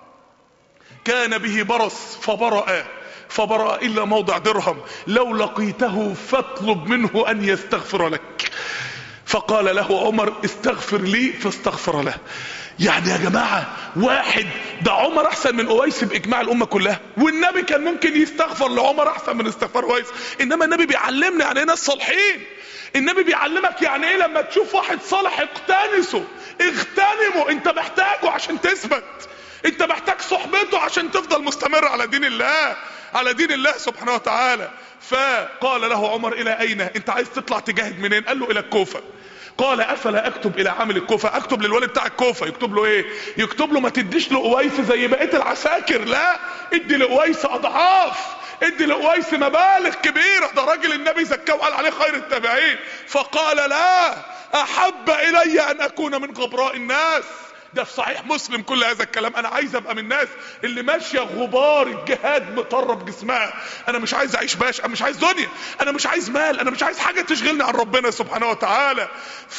كان به برص فبرأ فبرأ الا موضع درهم لو لقيته فاطلب منه ان يستغفر لك فقال له عمر استغفر لي فاستغفر له يعني يا جماعة واحد ده عمر احسن من اويس باجماع الامة كلها والنبي كان ممكن يستغفر لعمر احسن من استغفار اويس انما النبي بيعلمنا يعني ايه ناس صالحين النبي بيعلمك يعني ايه لما تشوف واحد صالح اقتنسه اغتنمه انت محتاجه عشان تثبت انت محتاج صحبته عشان تفضل مستمر على دين الله على دين الله سبحانه وتعالى فقال له عمر الى اين انت عايز تطلع تجاهد منين قال له الى الكوفة قال افلا اكتب الى عامل الكوفة اكتب للولد بتاع الكوفة يكتب له ايه يكتب له ما تديش لاويس زي بقية العساكر لا ادي لاويس اضعاف ادي لأويس مبالغ كبيرة ده راجل النبي زكاه وقال عليه خير التابعين فقال لا احب الي ان اكون من غبراء الناس ده في صحيح مسلم كل هذا الكلام انا عايز ابقى من الناس اللي ماشيه غبار الجهاد مطرب جسمها انا مش عايز اعيش باش انا مش عايز دنيا انا مش عايز مال انا مش عايز حاجه تشغلني عن ربنا سبحانه وتعالى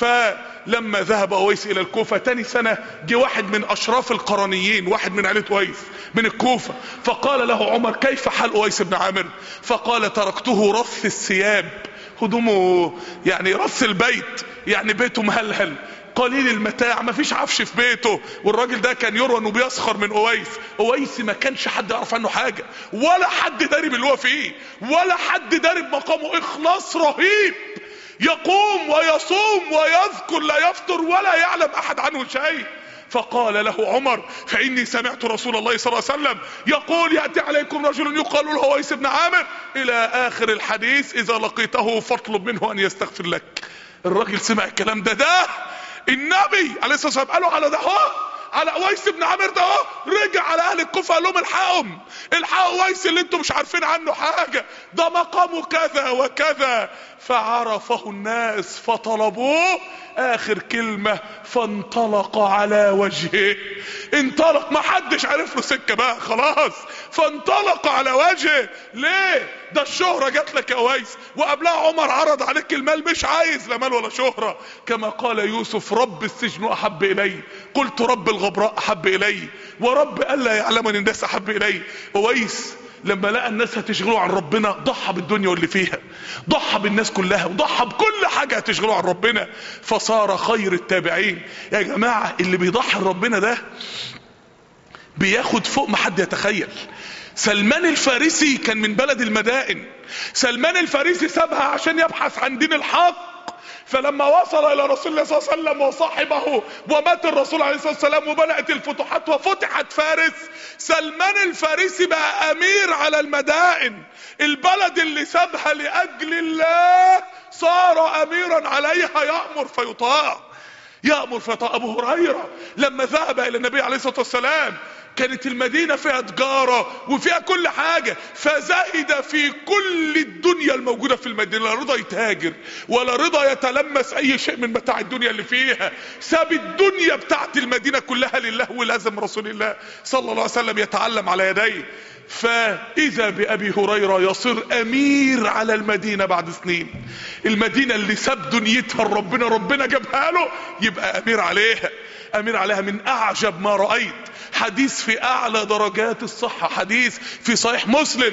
فلما ذهب اويس الى الكوفه تاني سنه جه واحد من اشراف القرنيين واحد من عيله اويس من الكوفه فقال له عمر كيف حال اويس بن عامر فقال تركته رث الثياب هدومه يعني رث البيت يعني بيته مهلهل قليل المتاع ما فيش عفش في بيته والراجل ده كان يروى انه بيسخر من اويس اويس ما كانش حد يعرف عنه حاجة ولا حد داري باللي هو فيه ولا حد داري بمقامه اخلاص رهيب يقوم ويصوم ويذكر لا يفطر ولا يعلم احد عنه شيء فقال له عمر فاني سمعت رسول الله صلى الله عليه وسلم يقول ياتي عليكم رجل يقال له اويس بن عامر الى اخر الحديث اذا لقيته فاطلب منه ان يستغفر لك الراجل سمع الكلام ده ده النبي عليه الصلاه والسلام قالوا على ده اهو على اويس بن عامر ده اهو رجع على اهل الكوفه قال لهم الحقهم الحقوا اويس اللي انتم مش عارفين عنه حاجه ده مقامه كذا وكذا فعرفه الناس فطلبوه اخر كلمة فانطلق على وجهه انطلق ما حدش عرف له سكة بقى خلاص فانطلق على وجهه ليه ده الشهرة جات لك يا ويس وقبلها عمر عرض عليك المال مش عايز لا مال ولا شهرة كما قال يوسف رب السجن احب الي قلت رب الغبراء احب الي ورب الا يعلمني الناس احب الي وويس لما لقى الناس هتشغله عن ربنا ضحى بالدنيا واللي فيها ضحى بالناس كلها وضحى بكل حاجة هتشغله عن ربنا فصار خير التابعين يا جماعة اللي بيضحي ربنا ده بياخد فوق ما حد يتخيل سلمان الفارسي كان من بلد المدائن سلمان الفارسي سابها عشان يبحث عن دين الحق فلما وصل الى رسول الله صلى الله عليه وسلم وصاحبه ومات الرسول عليه الصلاه والسلام وبدات الفتوحات وفتحت فارس سلمان الفارسي بقى امير على المدائن البلد اللي سابها لاجل الله صار اميرا عليها يامر فيطاع يامر فيطاع ابو هريره لما ذهب الى النبي عليه الصلاه والسلام كانت المدينة فيها تجارة وفيها كل حاجة فزهد في كل الدنيا الموجودة في المدينة لا رضا يتهاجر ولا رضا يتلمس اي شيء من متاع الدنيا اللي فيها ساب الدنيا بتاعت المدينة كلها لله ولازم رسول الله صلى الله عليه وسلم يتعلم على يديه فاذا بابي هريرة يصير امير على المدينة بعد سنين المدينة اللي ساب دنيتها ربنا ربنا جابها له يبقى امير عليها امير عليها من اعجب ما رأيت حديث في اعلى درجات الصحة حديث في صحيح مسلم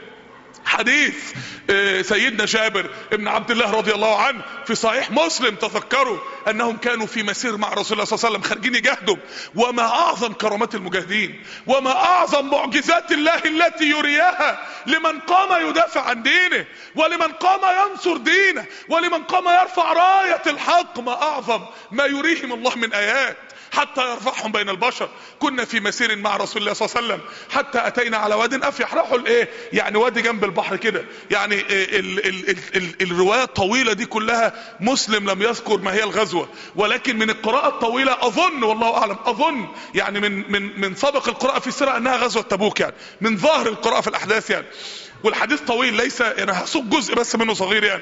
حديث سيدنا جابر ابن عبد الله رضي الله عنه في صحيح مسلم تذكروا انهم كانوا في مسير مع رسول الله صلى الله عليه وسلم خارجين يجاهدوا وما اعظم كرامات المجاهدين وما اعظم معجزات الله التي يريها لمن قام يدافع عن دينه ولمن قام ينصر دينه ولمن قام يرفع راية الحق ما اعظم ما يريهم الله من ايات حتى يرفعهم بين البشر كنا في مسير مع رسول الله صلى الله عليه وسلم حتى اتينا على واد افيح راحوا الايه يعني وادي جنب البحر كده يعني ال ال ال ال الروايه الطويله دي كلها مسلم لم يذكر ما هي الغزوه ولكن من القراءه الطويله اظن والله اعلم اظن يعني من من من سبق القراءه في السيره انها غزوه تبوك يعني من ظاهر القراءه في الاحداث يعني والحديث طويل ليس انا هسوق جزء بس منه صغير يعني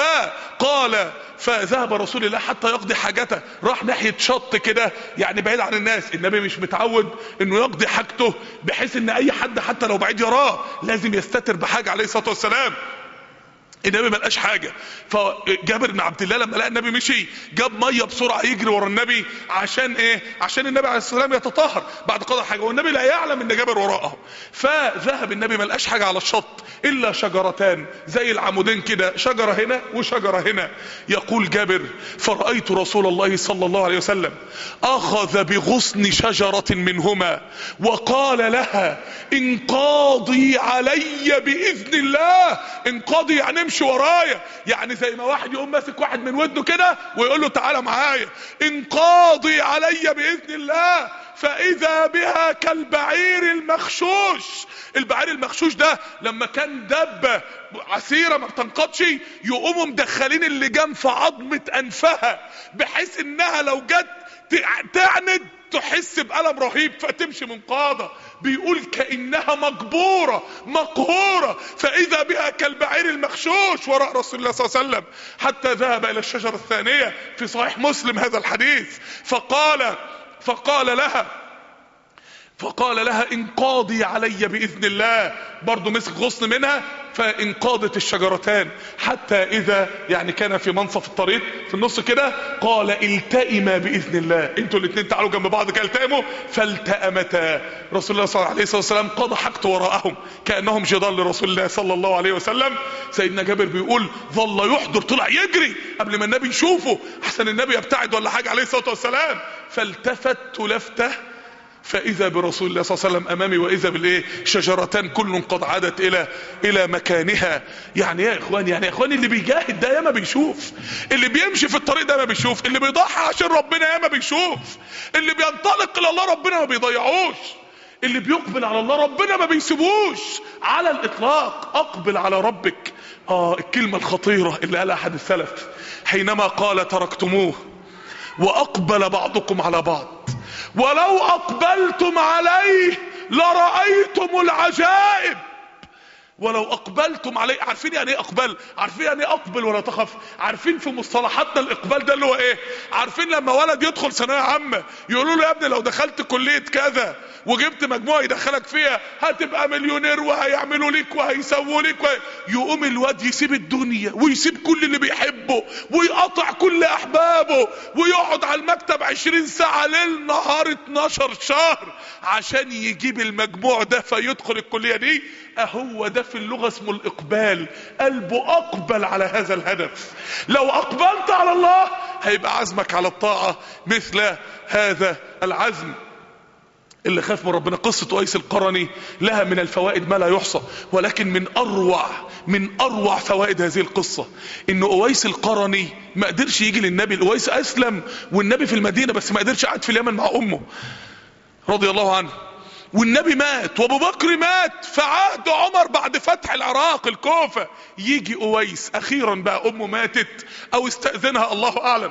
فقال فذهب رسول الله حتى يقضي حاجته راح ناحية شط كده يعني بعيد عن الناس النبي مش متعود انه يقضي حاجته بحيث ان اي حد حتى لو بعيد يراه لازم يستتر بحاجة عليه الصلاة والسلام النبي ما لقاش حاجه فجابر بن عبد الله لما لقى النبي مشي جاب ميه بسرعه يجري ورا النبي عشان ايه عشان النبي عليه الصلاه والسلام يتطهر بعد قضاء حاجه والنبي لا يعلم ان جابر وراءه فذهب النبي ما لقاش حاجه على الشط الا شجرتان زي العمودين كده شجره هنا وشجره هنا يقول جابر فرايت رسول الله صلى الله عليه وسلم اخذ بغصن شجره منهما وقال لها انقاضي علي باذن الله انقاضي يعني امشي ورايا يعني زي ما واحد يقوم ماسك واحد من ودنه كده ويقول له تعالى معايا انقاضي علي باذن الله فاذا بها كالبعير المخشوش البعير المخشوش ده لما كان دبة عسيرة ما بتنقضش يقوموا مدخلين اللجام في عظمة انفها بحيث انها لو جت تعند تحس بألم رهيب فتمشي منقاضة بيقول كأنها مجبورة مقهورة فإذا بها كالبعير المخشوش وراء رسول الله صلى الله عليه وسلم حتى ذهب إلى الشجرة الثانية في صحيح مسلم هذا الحديث فقال فقال لها فقال لها انقاضي علي باذن الله برضه مسك غصن منها فانقاضت الشجرتان حتى اذا يعني كان في منصف الطريق في النص كده قال التئما باذن الله انتوا الاثنين تعالوا جنب بعض كده التئموا فالتأمتا رسول الله صلى الله عليه وسلم قضى حاجته وراءهم كانهم جدال لرسول الله صلى الله عليه وسلم سيدنا جابر بيقول ظل يحضر طلع يجري قبل ما النبي يشوفه احسن النبي يبتعد ولا حاجه عليه الصلاه والسلام فالتفت لفته فاذا برسول الله صلى الله عليه وسلم امامي واذا بالايه شجرتان كل قد عادت الى الى مكانها يعني يا اخوان يعني يا اخوان اللي بيجاهد ده ياما بيشوف اللي بيمشي في الطريق ده ما بيشوف اللي بيضحي عشان ربنا ياما بيشوف اللي بينطلق الى الله ربنا ما بيضيعوش اللي بيقبل على الله ربنا ما بيسيبوش على الاطلاق اقبل على ربك اه الكلمة الخطيرة اللي قالها احد السلف حينما قال تركتموه واقبل بعضكم على بعض ولو اقبلتم عليه لرأيتم العجائب ولو اقبلتم عليه عارفين يعني ايه اقبل عارفين يعني ايه اقبل ولا تخف عارفين في مصطلحاتنا الاقبال ده اللي هو ايه عارفين لما ولد يدخل ثانويه عامه يقولوا له يا ابني لو دخلت كليه كذا وجبت مجموع يدخلك فيها هتبقى مليونير وهيعملوا ليك وهيسووا ليك وهي... يقوم الواد يسيب الدنيا ويسيب كل اللي بيحبه ويقطع كل احبابه ويقعد على المكتب عشرين ساعة ليل نهار 12 شهر عشان يجيب المجموع ده فيدخل الكلية دي اهو ده في اللغة اسمه الاقبال قلبه اقبل على هذا الهدف لو اقبلت على الله هيبقى عزمك على الطاعة مثل هذا العزم اللي خاف من ربنا قصة أويس القرني لها من الفوائد ما لا يحصى ولكن من أروع من أروع فوائد هذه القصة إن أويس القرني ما قدرش يجي للنبي أويس أسلم والنبي في المدينة بس ما قدرش قعد في اليمن مع أمه رضي الله عنه والنبي مات وابو بكر مات في عهد عمر بعد فتح العراق الكوفة يجي اويس اخيرا بقى امه ماتت او استأذنها الله اعلم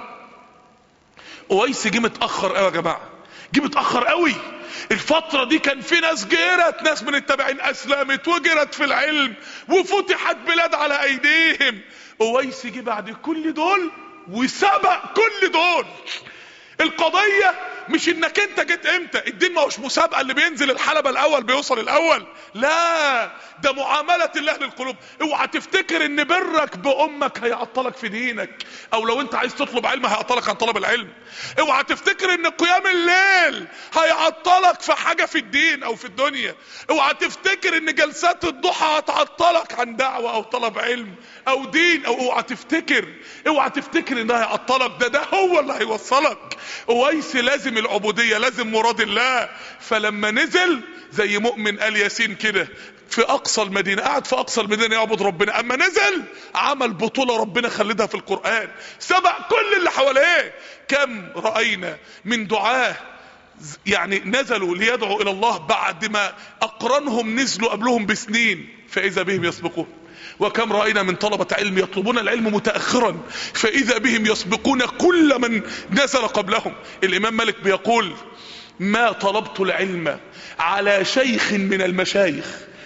اويس جه متأخر قوي يا جماعة جه متأخر قوي الفترة دي كان في ناس جرت ناس من التابعين اسلمت وجرت في العلم وفتحت بلاد على ايديهم اويس جه بعد كل دول وسبق كل دول القضية مش انك انت جيت امتى الدين ما هوش مسابقة اللي بينزل الحلبة الاول بيوصل الاول لا ده معاملة الله للقلوب اوعى تفتكر ان برك بامك هيعطلك في دينك او لو انت عايز تطلب علم هيعطلك عن طلب العلم اوعى تفتكر ان قيام الليل هيعطلك في حاجة في الدين او في الدنيا اوعى تفتكر ان جلسات الضحى هتعطلك عن دعوة او طلب علم او دين او اوعى تفتكر اوعى تفتكر ان ده هيعطلك ده ده هو اللي هيوصلك اويس لازم العبودية لازم مراد الله فلما نزل زي مؤمن آل ياسين كده في اقصى المدينة قاعد في اقصى المدينة يعبد ربنا اما نزل عمل بطولة ربنا خلدها في القرآن سبق كل اللي حواليه كم رأينا من دعاه يعني نزلوا ليدعوا الى الله بعد ما اقرانهم نزلوا قبلهم بسنين فاذا بهم يسبقون وكم رأينا من طلبة علم يطلبون العلم متأخرا فإذا بهم يسبقون كل من نزل قبلهم الإمام مالك بيقول ما طلبت العلم على شيخ من المشايخ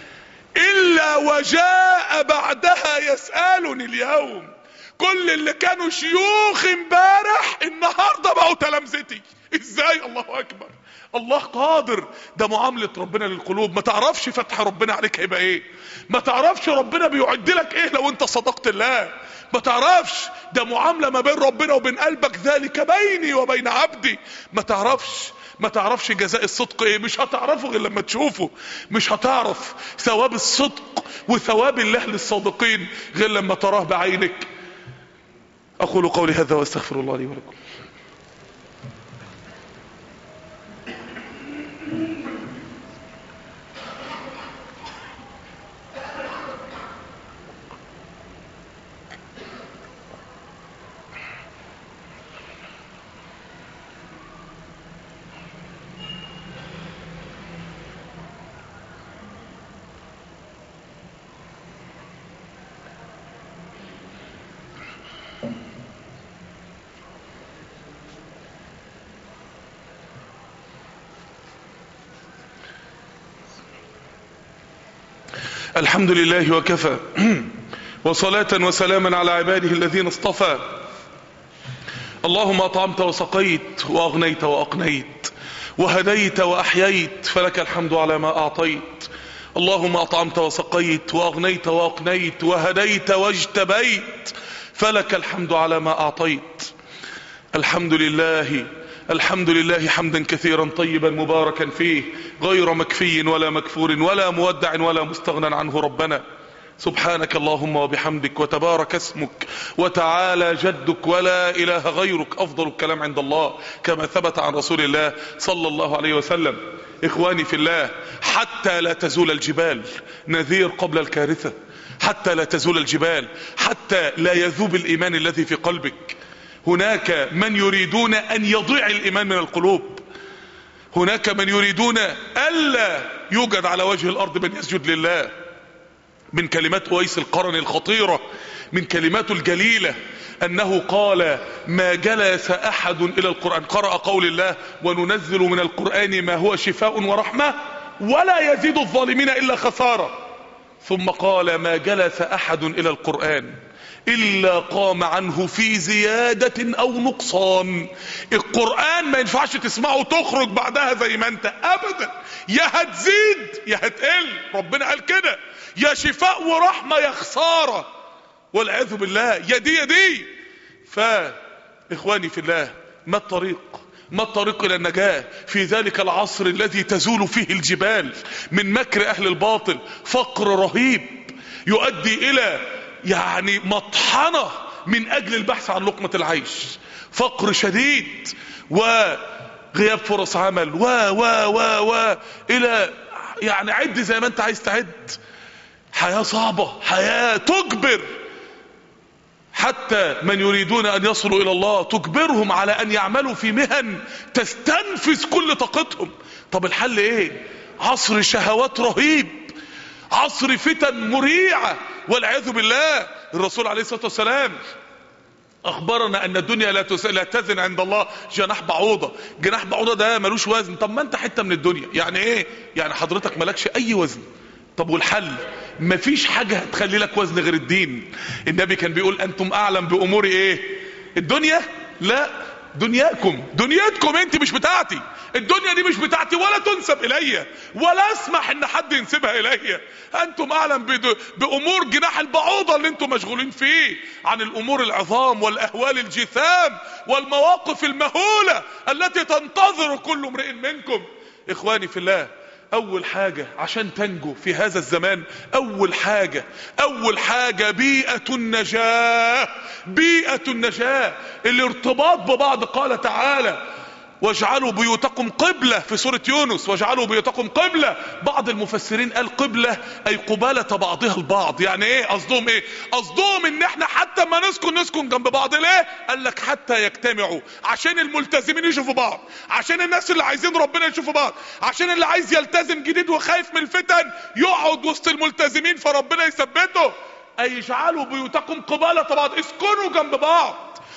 إلا وجاء بعدها يسألني اليوم كل اللي كانوا شيوخ امبارح النهارده بقوا تلامذتي ازاي الله اكبر الله قادر ده معاملة ربنا للقلوب ما تعرفش فتح ربنا عليك هيبقى ايه ما تعرفش ربنا بيعد لك ايه لو انت صدقت الله ما تعرفش ده معاملة ما بين ربنا وبين قلبك ذلك بيني وبين عبدي ما تعرفش ما تعرفش جزاء الصدق ايه مش هتعرفه غير لما تشوفه مش هتعرف ثواب الصدق وثواب الله للصادقين غير لما تراه بعينك اقول قولي هذا واستغفر الله لي ولكم الحمد لله وكفى وصلاة وسلاما على عباده الذين اصطفى اللهم أطعمت وسقيت وأغنيت وأقنيت وهديت وأحييت فلك الحمد على ما أعطيت اللهم أطعمت وسقيت وأغنيت وأقنيت وهديت واجتبيت فلك الحمد على ما أعطيت الحمد لله الحمد لله حمدا كثيرا طيبا مباركا فيه غير مكفي ولا مكفور ولا مودع ولا مستغنى عنه ربنا سبحانك اللهم وبحمدك وتبارك اسمك وتعالى جدك ولا اله غيرك افضل الكلام عند الله كما ثبت عن رسول الله صلى الله عليه وسلم اخواني في الله حتى لا تزول الجبال نذير قبل الكارثة حتى لا تزول الجبال حتى لا يذوب الايمان الذي في قلبك هناك من يريدون ان يضيع الايمان من القلوب هناك من يريدون الا يوجد على وجه الارض من يسجد لله من كلمات اويس القرن الخطيرة من كلماته الجليلة انه قال ما جلس احد الى القرآن قرأ قول الله وننزل من القرآن ما هو شفاء ورحمة ولا يزيد الظالمين الا خسارة ثم قال ما جلس احد الى القرآن الا قام عنه في زيادة او نقصان القرآن ما ينفعش تسمعه وتخرج بعدها زي ما انت ابدا يا هتزيد يا هتقل ربنا قال كده يا شفاء ورحمة يا خسارة والعياذ بالله يا دي يا دي فاخواني في الله ما الطريق ما الطريق الى النجاة في ذلك العصر الذي تزول فيه الجبال من مكر اهل الباطل فقر رهيب يؤدي الى يعني مطحنة من اجل البحث عن لقمة العيش فقر شديد غياب فرص عمل و و و و الى يعني عد زي ما انت عايز تعد حياة صعبة حياة تجبر حتى من يريدون ان يصلوا الى الله تجبرهم على ان يعملوا في مهن تستنفذ كل طاقتهم طب الحل ايه عصر شهوات رهيب عصر فتن مريعة والعياذ بالله الرسول عليه الصلاة والسلام اخبرنا ان الدنيا لا, تس... لا تزن عند الله جناح بعوضة جناح بعوضة ده ملوش وزن طب ما انت حتة من الدنيا يعني ايه يعني حضرتك ملكش اي وزن طب والحل مفيش حاجة هتخلي لك وزن غير الدين النبي كان بيقول انتم اعلم بامور ايه الدنيا لا دنياكم دنيتكم انت مش بتاعتي الدنيا دي مش بتاعتي ولا تنسب الي ولا اسمح ان حد ينسبها الي انتم اعلم بد- بامور جناح البعوضة اللي انتم مشغولين فيه عن الامور العظام والاهوال الجثام والمواقف المهولة التي تنتظر كل امرئ منكم اخواني في الله اول حاجة عشان تنجو في هذا الزمان اول حاجة اول حاجة بيئة النجاة بيئة النجاة الارتباط ببعض قال تعالى واجعلوا بيوتكم قبلة في سورة يونس واجعلوا بيوتكم قبلة بعض المفسرين قال قبلة اي قبالة بعضها البعض يعني ايه قصدهم ايه قصدهم ان احنا حتى ما نسكن نسكن جنب بعض ليه قال لك حتى يجتمعوا عشان الملتزمين يشوفوا بعض عشان الناس اللي عايزين ربنا يشوفوا بعض عشان اللي عايز يلتزم جديد وخايف من الفتن يقعد وسط الملتزمين فربنا يثبته اي اجعلوا بيوتكم قبالة بعض اسكنوا جنب بعض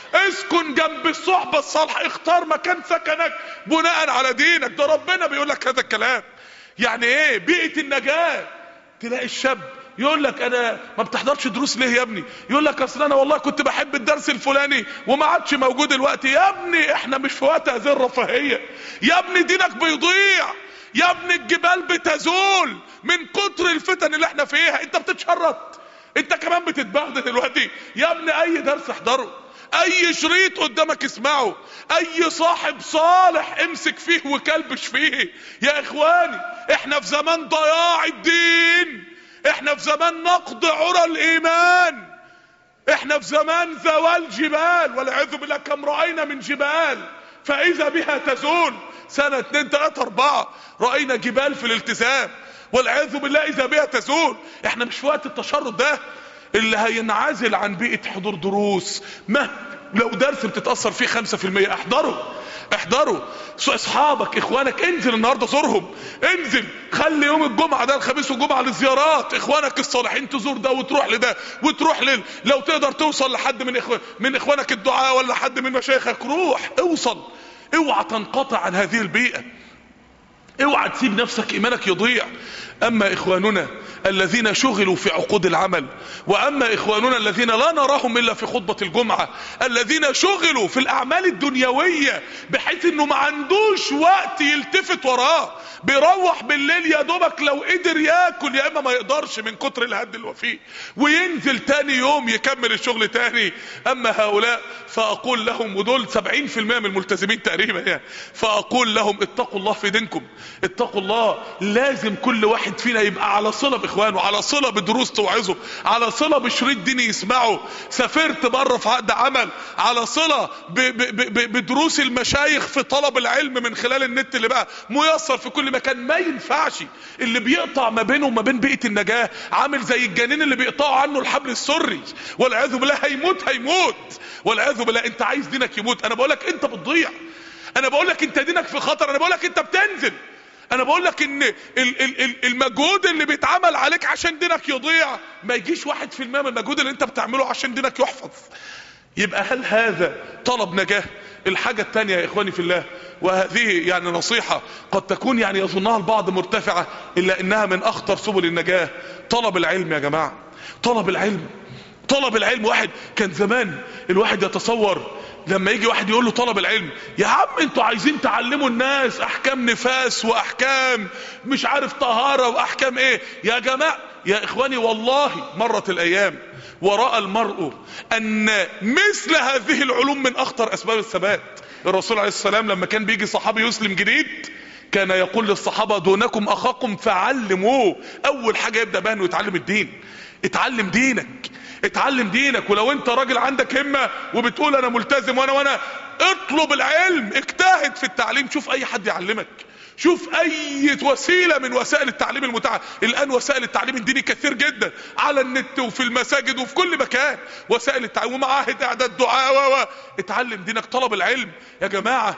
اسكن جنب الصحبة الصالحة اختار مكان سكنك بناء على دينك ده ربنا بيقول لك هذا الكلام يعني ايه بيئة النجاة تلاقي الشاب يقول لك انا ما بتحضرش دروس ليه يا ابني يقول لك اصل انا والله كنت بحب الدرس الفلاني وما عادش موجود الوقت يا ابني احنا مش في وقت هذه الرفاهية يا ابني دينك بيضيع يا ابني الجبال بتزول من كتر الفتن اللي احنا فيها انت بتتشرط انت كمان بتتبهدل دلوقتي يا ابني اي درس احضره اي شريط قدامك اسمعه اي صاحب صالح امسك فيه وكلبش فيه يا اخواني احنا في زمان ضياع الدين احنا في زمان نقض عرى الايمان احنا في زمان زوال جبال والعياذ بالله كم راينا من جبال فاذا بها تزول سنة اتنين تلاتة اربعة رأينا جبال في الالتزام والعياذ بالله اذا بها تزول احنا مش في وقت التشرد ده اللي هينعزل عن بيئة حضور دروس ما لو درس بتتأثر فيه خمسة في المية احضره احضره اصحابك اخوانك انزل النهاردة زورهم انزل خلي يوم الجمعة ده الخميس والجمعة للزيارات اخوانك الصالحين تزور ده وتروح لده وتروح لل لو تقدر توصل لحد من إخو... من اخوانك الدعاء ولا حد من مشايخك روح اوصل اوعى تنقطع عن هذه البيئة اوعى تسيب نفسك ايمانك يضيع اما اخواننا الذين شغلوا في عقود العمل واما اخواننا الذين لا نراهم الا في خطبة الجمعة الذين شغلوا في الاعمال الدنيوية بحيث انه ما عندوش وقت يلتفت وراه بيروح بالليل يا دوبك لو قدر ياكل يا اما ما يقدرش من كتر الهد اللي هو فيه وينزل تاني يوم يكمل الشغل تاني اما هؤلاء فاقول لهم ودول 70% من الملتزمين تقريبا يعني فاقول لهم اتقوا الله في دينكم اتقوا الله لازم كل واحد فينا يبقى على صلة باخوانه على صلة بدروس توعظه على صلة بشريط ديني يسمعه سافرت بره في عقد عمل على صلة ب ب ب بدروس المشايخ في طلب العلم من خلال النت اللي بقى ميسر في كل مكان ما ينفعش اللي بيقطع ما بينه وما بين بيئة النجاة عامل زي الجنين اللي بيقطعوا عنه الحبل السري والعياذ بالله هيموت هيموت والعياذ بالله انت عايز دينك يموت انا بقول لك انت بتضيع انا بقول لك انت دينك في خطر انا بقول لك انت بتنزل انا بقول لك ان ال ال ال المجهود اللي بيتعمل عليك عشان دينك يضيع ما يجيش واحد في المية من المجهود اللي انت بتعمله عشان دينك يحفظ يبقى هل هذا طلب نجاة الحاجة التانية يا اخواني في الله وهذه يعني نصيحة قد تكون يعني يظنها البعض مرتفعة الا انها من اخطر سبل النجاة طلب العلم يا جماعة طلب العلم طلب العلم واحد كان زمان الواحد يتصور لما يجي واحد يقول له طلب العلم يا عم انتوا عايزين تعلموا الناس احكام نفاس واحكام مش عارف طهارة واحكام ايه يا جماعة يا اخواني والله مرت الايام ورأى المرء ان مثل هذه العلوم من اخطر اسباب الثبات الرسول عليه السلام لما كان بيجي صحابي يسلم جديد كان يقول للصحابة دونكم اخاكم فعلموه اول حاجة يبدأ بها انه يتعلم الدين اتعلم دينك اتعلم دينك ولو انت راجل عندك همة وبتقول انا ملتزم وانا وانا اطلب العلم اجتهد في التعليم شوف اي حد يعلمك شوف اي وسيلة من وسائل التعليم المتاحة الان وسائل التعليم الديني كثير جدا على النت وفي المساجد وفي كل مكان وسائل التعليم ومعاهد اعداد دعاء و و اتعلم دينك طلب العلم يا جماعة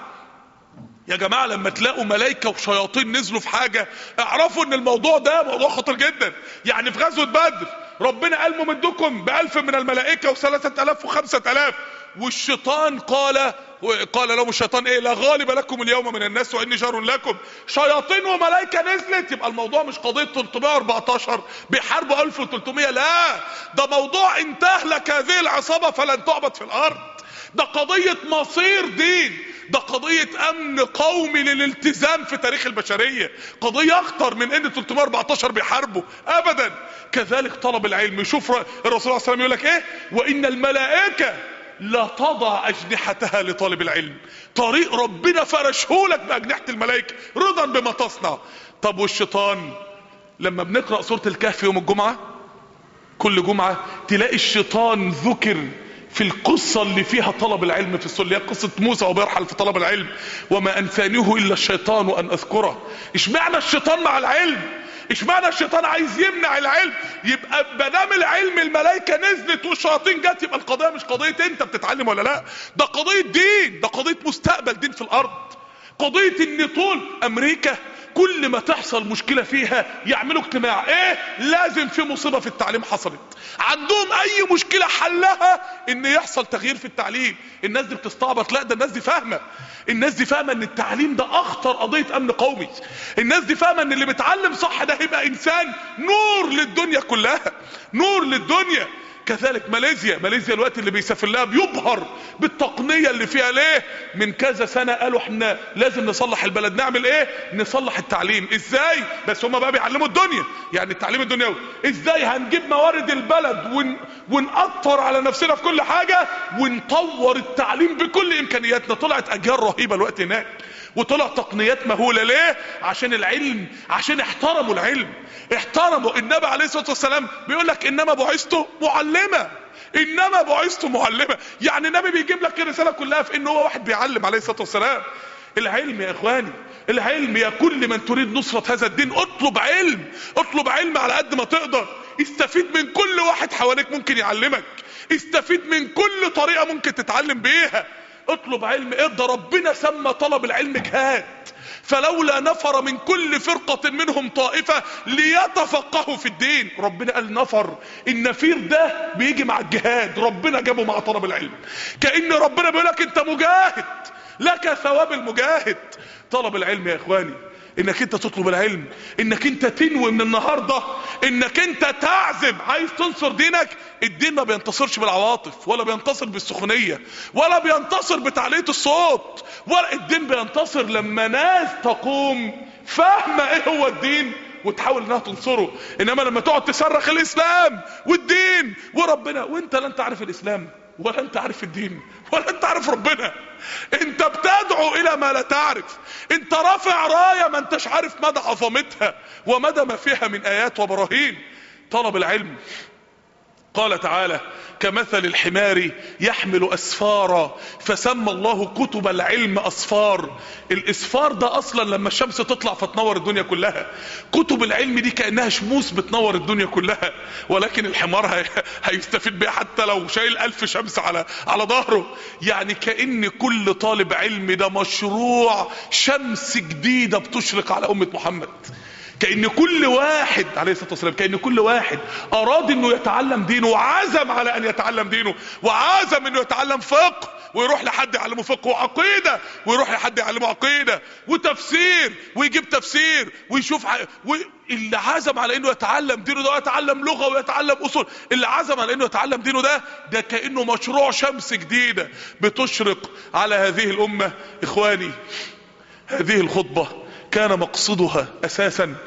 يا جماعة لما تلاقوا ملايكة وشياطين نزلوا في حاجة اعرفوا ان الموضوع ده موضوع خطير جدا يعني في غزوة بدر ربنا قال ممدكم بألف من الملائكة وثلاثة ألاف وخمسة ألاف والشيطان قال قال لهم الشيطان ايه لا غالب لكم اليوم من الناس واني جار لكم شياطين وملائكه نزلت يبقى الموضوع مش قضيه 314 بيحاربوا 1300 لا ده موضوع ان تهلك هذه العصابه فلن تعبد في الارض ده قضيه مصير دين ده قضية امن قومي للالتزام في تاريخ البشرية قضية اخطر من ان 314 بيحاربوا ابدا كذلك طلب العلم شوف الرسول صلى الله عليه وسلم يقول لك ايه وان الملائكة لا تضع اجنحتها لطالب العلم طريق ربنا فرشهولك باجنحة الملائكة رضا بما تصنع طب والشيطان لما بنقرأ سورة الكهف يوم الجمعة كل جمعة تلاقي الشيطان ذكر في القصة اللي فيها طلب العلم في السورة اللي هي قصة موسى وبيرحل في طلب العلم وما أنسانيه إلا الشيطان أن أذكره اشمعنى الشيطان مع العلم اشمعنى الشيطان عايز يمنع العلم يبقى مادام العلم الملائكه نزلت والشياطين جت يبقى القضيه مش قضيه انت بتتعلم ولا لا ده قضيه دين ده قضيه مستقبل دين في الارض قضيه ان طول امريكا كل ما تحصل مشكله فيها يعملوا اجتماع ايه لازم في مصيبه في التعليم حصلت عندهم اي مشكله حلها ان يحصل تغيير في التعليم الناس دي بتستعبط لا ده الناس دي فاهمه الناس دي فاهمه ان التعليم ده اخطر قضيه امن قومي الناس دي فاهمه ان اللي بيتعلم صح ده هيبقى انسان نور للدنيا كلها نور للدنيا كذلك ماليزيا ماليزيا الوقت اللي بيسافر لها بيبهر بالتقنيه اللي فيها ليه من كذا سنه قالوا احنا لازم نصلح البلد نعمل ايه نصلح التعليم ازاي بس هم بقى بيعلموا الدنيا يعني التعليم الدنيوي ازاي هنجيب موارد البلد ون... ونقطر على نفسنا في كل حاجه ونطور التعليم بكل امكانياتنا طلعت اجيال رهيبه الوقت هناك وطلع تقنيات مهولة ليه عشان العلم عشان احترموا العلم احترموا النبي عليه الصلاة والسلام بيقول لك انما بعثت معلمة انما بعثت معلمة يعني النبي بيجيب لك الرسالة كلها في ان هو واحد بيعلم عليه الصلاة والسلام العلم يا اخواني العلم يا كل من تريد نصرة هذا الدين اطلب علم اطلب علم على قد ما تقدر استفيد من كل واحد حواليك ممكن يعلمك استفيد من كل طريقة ممكن تتعلم بيها اطلب علم ارضى ربنا سمى طلب العلم جهاد فلولا نفر من كل فرقة منهم طائفة ليتفقهوا في الدين ربنا قال نفر النفير ده بيجي مع الجهاد ربنا جابه مع طلب العلم كأن ربنا بيقولك انت مجاهد لك ثواب المجاهد طلب العلم يا اخواني انك انت تطلب العلم انك انت تنوي من النهاردة انك انت تعزم عايز تنصر دينك الدين ما بينتصرش بالعواطف ولا بينتصر بالسخونية ولا بينتصر بتعلية الصوت ولا الدين بينتصر لما ناس تقوم فاهمة ايه هو الدين وتحاول انها تنصره انما لما تقعد تصرخ الاسلام والدين وربنا وانت لا انت عارف الاسلام ولا انت عارف الدين ولا انت عارف ربنا انت بتدعو الى ما لا تعرف انت رافع راية ما انتش عارف مدى عظمتها ومدى ما فيها من ايات وبراهين طلب العلم قال تعالى كمثل الحمار يحمل اسفارا فسمى الله كتب العلم اسفار الاسفار ده اصلا لما الشمس تطلع فتنور الدنيا كلها كتب العلم دي كانها شموس بتنور الدنيا كلها ولكن الحمار هي... هيستفيد بيها حتى لو شايل الف شمس على على ظهره يعني كان كل طالب علم ده مشروع شمس جديده بتشرق على امه محمد كأن كل واحد عليه الصلاة والسلام كأن كل واحد أراد أنه يتعلم دينه وعزم على أن يتعلم دينه وعزم أنه يتعلم فقه ويروح لحد يعلمه فقه وعقيدة ويروح لحد يعلمه عقيدة وتفسير ويجيب تفسير ويشوف ع... و... اللي عزم على انه يتعلم دينه ده ويتعلم لغة ويتعلم اصول اللي عزم على انه يتعلم دينه ده ده كأنه مشروع شمس جديدة بتشرق على هذه الامة اخواني هذه الخطبة كان مقصدها اساسا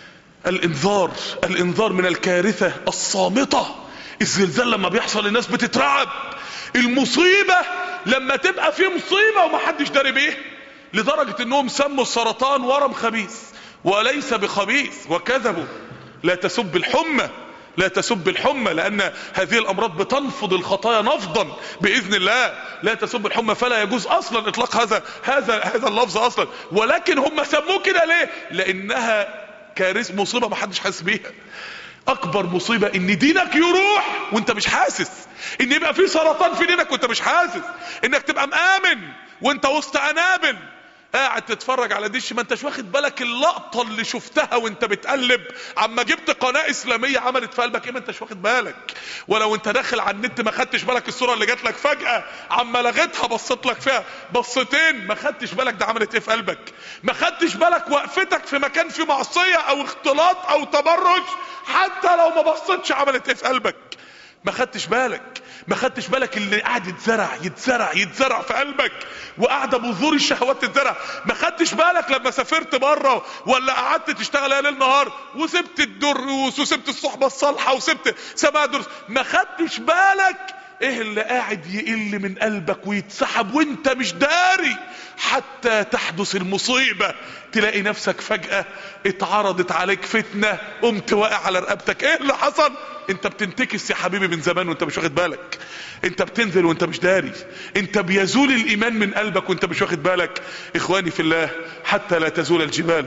الانذار الانذار من الكارثة الصامتة الزلزال لما بيحصل الناس بتترعب المصيبة لما تبقى في مصيبة ومحدش داري بيه لدرجة انهم سموا السرطان ورم خبيث وليس بخبيث وكذبوا لا تسب الحمى لا تسب الحمى لان هذه الامراض بتنفض الخطايا نفضا باذن الله لا تسب الحمى فلا يجوز اصلا اطلاق هذا هذا هذا اللفظ اصلا ولكن هم سموه كده ليه لانها كارثه مصيبه ما حدش حاسس بيها اكبر مصيبة ان دينك يروح وانت مش حاسس ان يبقى في سرطان في دينك وانت مش حاسس انك تبقى مآمن وانت وسط انابل قاعد تتفرج على ديش ما انتش واخد بالك اللقطة اللي شفتها وانت بتقلب عما جبت قناة اسلامية عملت في قلبك ايه ما انتش واخد بالك ولو انت داخل على النت ما خدتش بالك الصورة اللي جات لك فجأة عما لغيتها بصيت لك فيها بصتين ما خدتش بالك ده عملت ايه في قلبك ما خدتش بالك وقفتك في مكان فيه معصية او اختلاط او تبرج حتى لو ما بصيتش عملت ايه في قلبك ما خدتش بالك ما خدتش بالك اللي قاعد يتزرع يتزرع يتزرع في قلبك وقاعده بذور الشهوات تتزرع ما خدتش بالك لما سافرت بره ولا قعدت تشتغل ليل نهار وسبت الدروس وسبت الصحبه الصالحه وسبت سماع دروس ما خدتش بالك ايه اللي قاعد يقل من قلبك ويتسحب وانت مش داري حتى تحدث المصيبة تلاقي نفسك فجأة اتعرضت عليك فتنة قمت واقع على رقبتك ايه اللي حصل انت بتنتكس يا حبيبي من زمان وانت مش واخد بالك انت بتنزل وانت مش داري انت بيزول الايمان من قلبك وانت مش واخد بالك اخواني في الله حتى لا تزول الجبال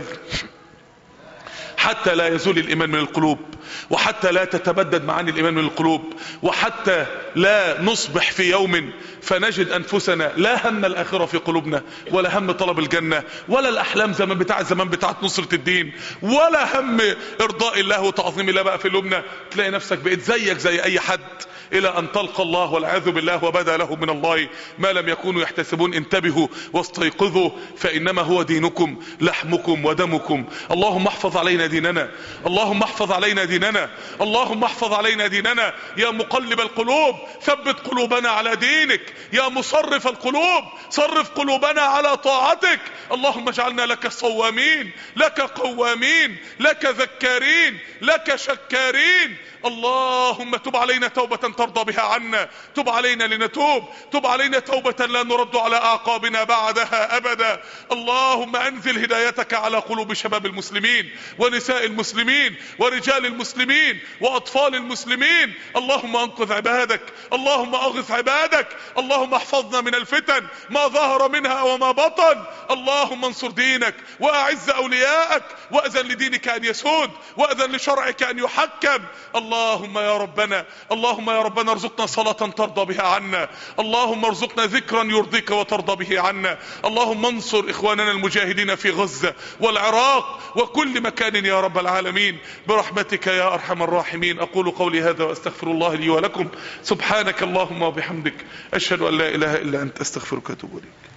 حتى لا يزول الايمان من القلوب وحتى لا تتبدد معاني الايمان من القلوب وحتى لا نصبح في يوم فنجد انفسنا لا هم الاخره في قلوبنا ولا هم طلب الجنه ولا الاحلام زمان بتاع زمان بتاعت نصره الدين ولا هم ارضاء الله وتعظيم الله بقى في قلوبنا تلاقي نفسك بقيت زيك زي اي حد الى ان تلقى الله والعياذ بالله وبدا له من الله ما لم يكونوا يحتسبون انتبهوا واستيقظوا فانما هو دينكم لحمكم ودمكم اللهم احفظ علينا ديننا اللهم احفظ علينا ديننا اللهم احفظ علينا ديننا يا مقلب القلوب ثبت قلوبنا على دينك يا مصرف القلوب صرف قلوبنا على طاعتك اللهم اجعلنا لك صوامين لك قوامين لك ذكارين لك شكارين اللهم تب علينا توبة ترضى بها عنا تب علينا لنتوب تب علينا توبة لا نرد على أعقابنا بعدها أبدا اللهم أنزل هدايتك على قلوب شباب المسلمين ونساء المسلمين ورجال المسلمين وأطفال المسلمين اللهم أنقذ عبادك اللهم أغث عبادك اللهم احفظنا من الفتن ما ظهر منها وما بطن اللهم انصر دينك وأعز أولياءك وأذن لدينك أن يسود وأذن لشرعك أن يحكم اللهم يا ربنا اللهم يا ربنا ارزقنا صلاة ترضى بها عنا اللهم ارزقنا ذكرا يرضيك وترضى به عنا اللهم انصر اخواننا المجاهدين في غزة والعراق وكل مكان يا رب العالمين برحمتك يا ارحم الراحمين اقول قولي هذا واستغفر الله لي ولكم سبحانك اللهم وبحمدك اشهد ان لا اله الا انت استغفرك واتوب اليك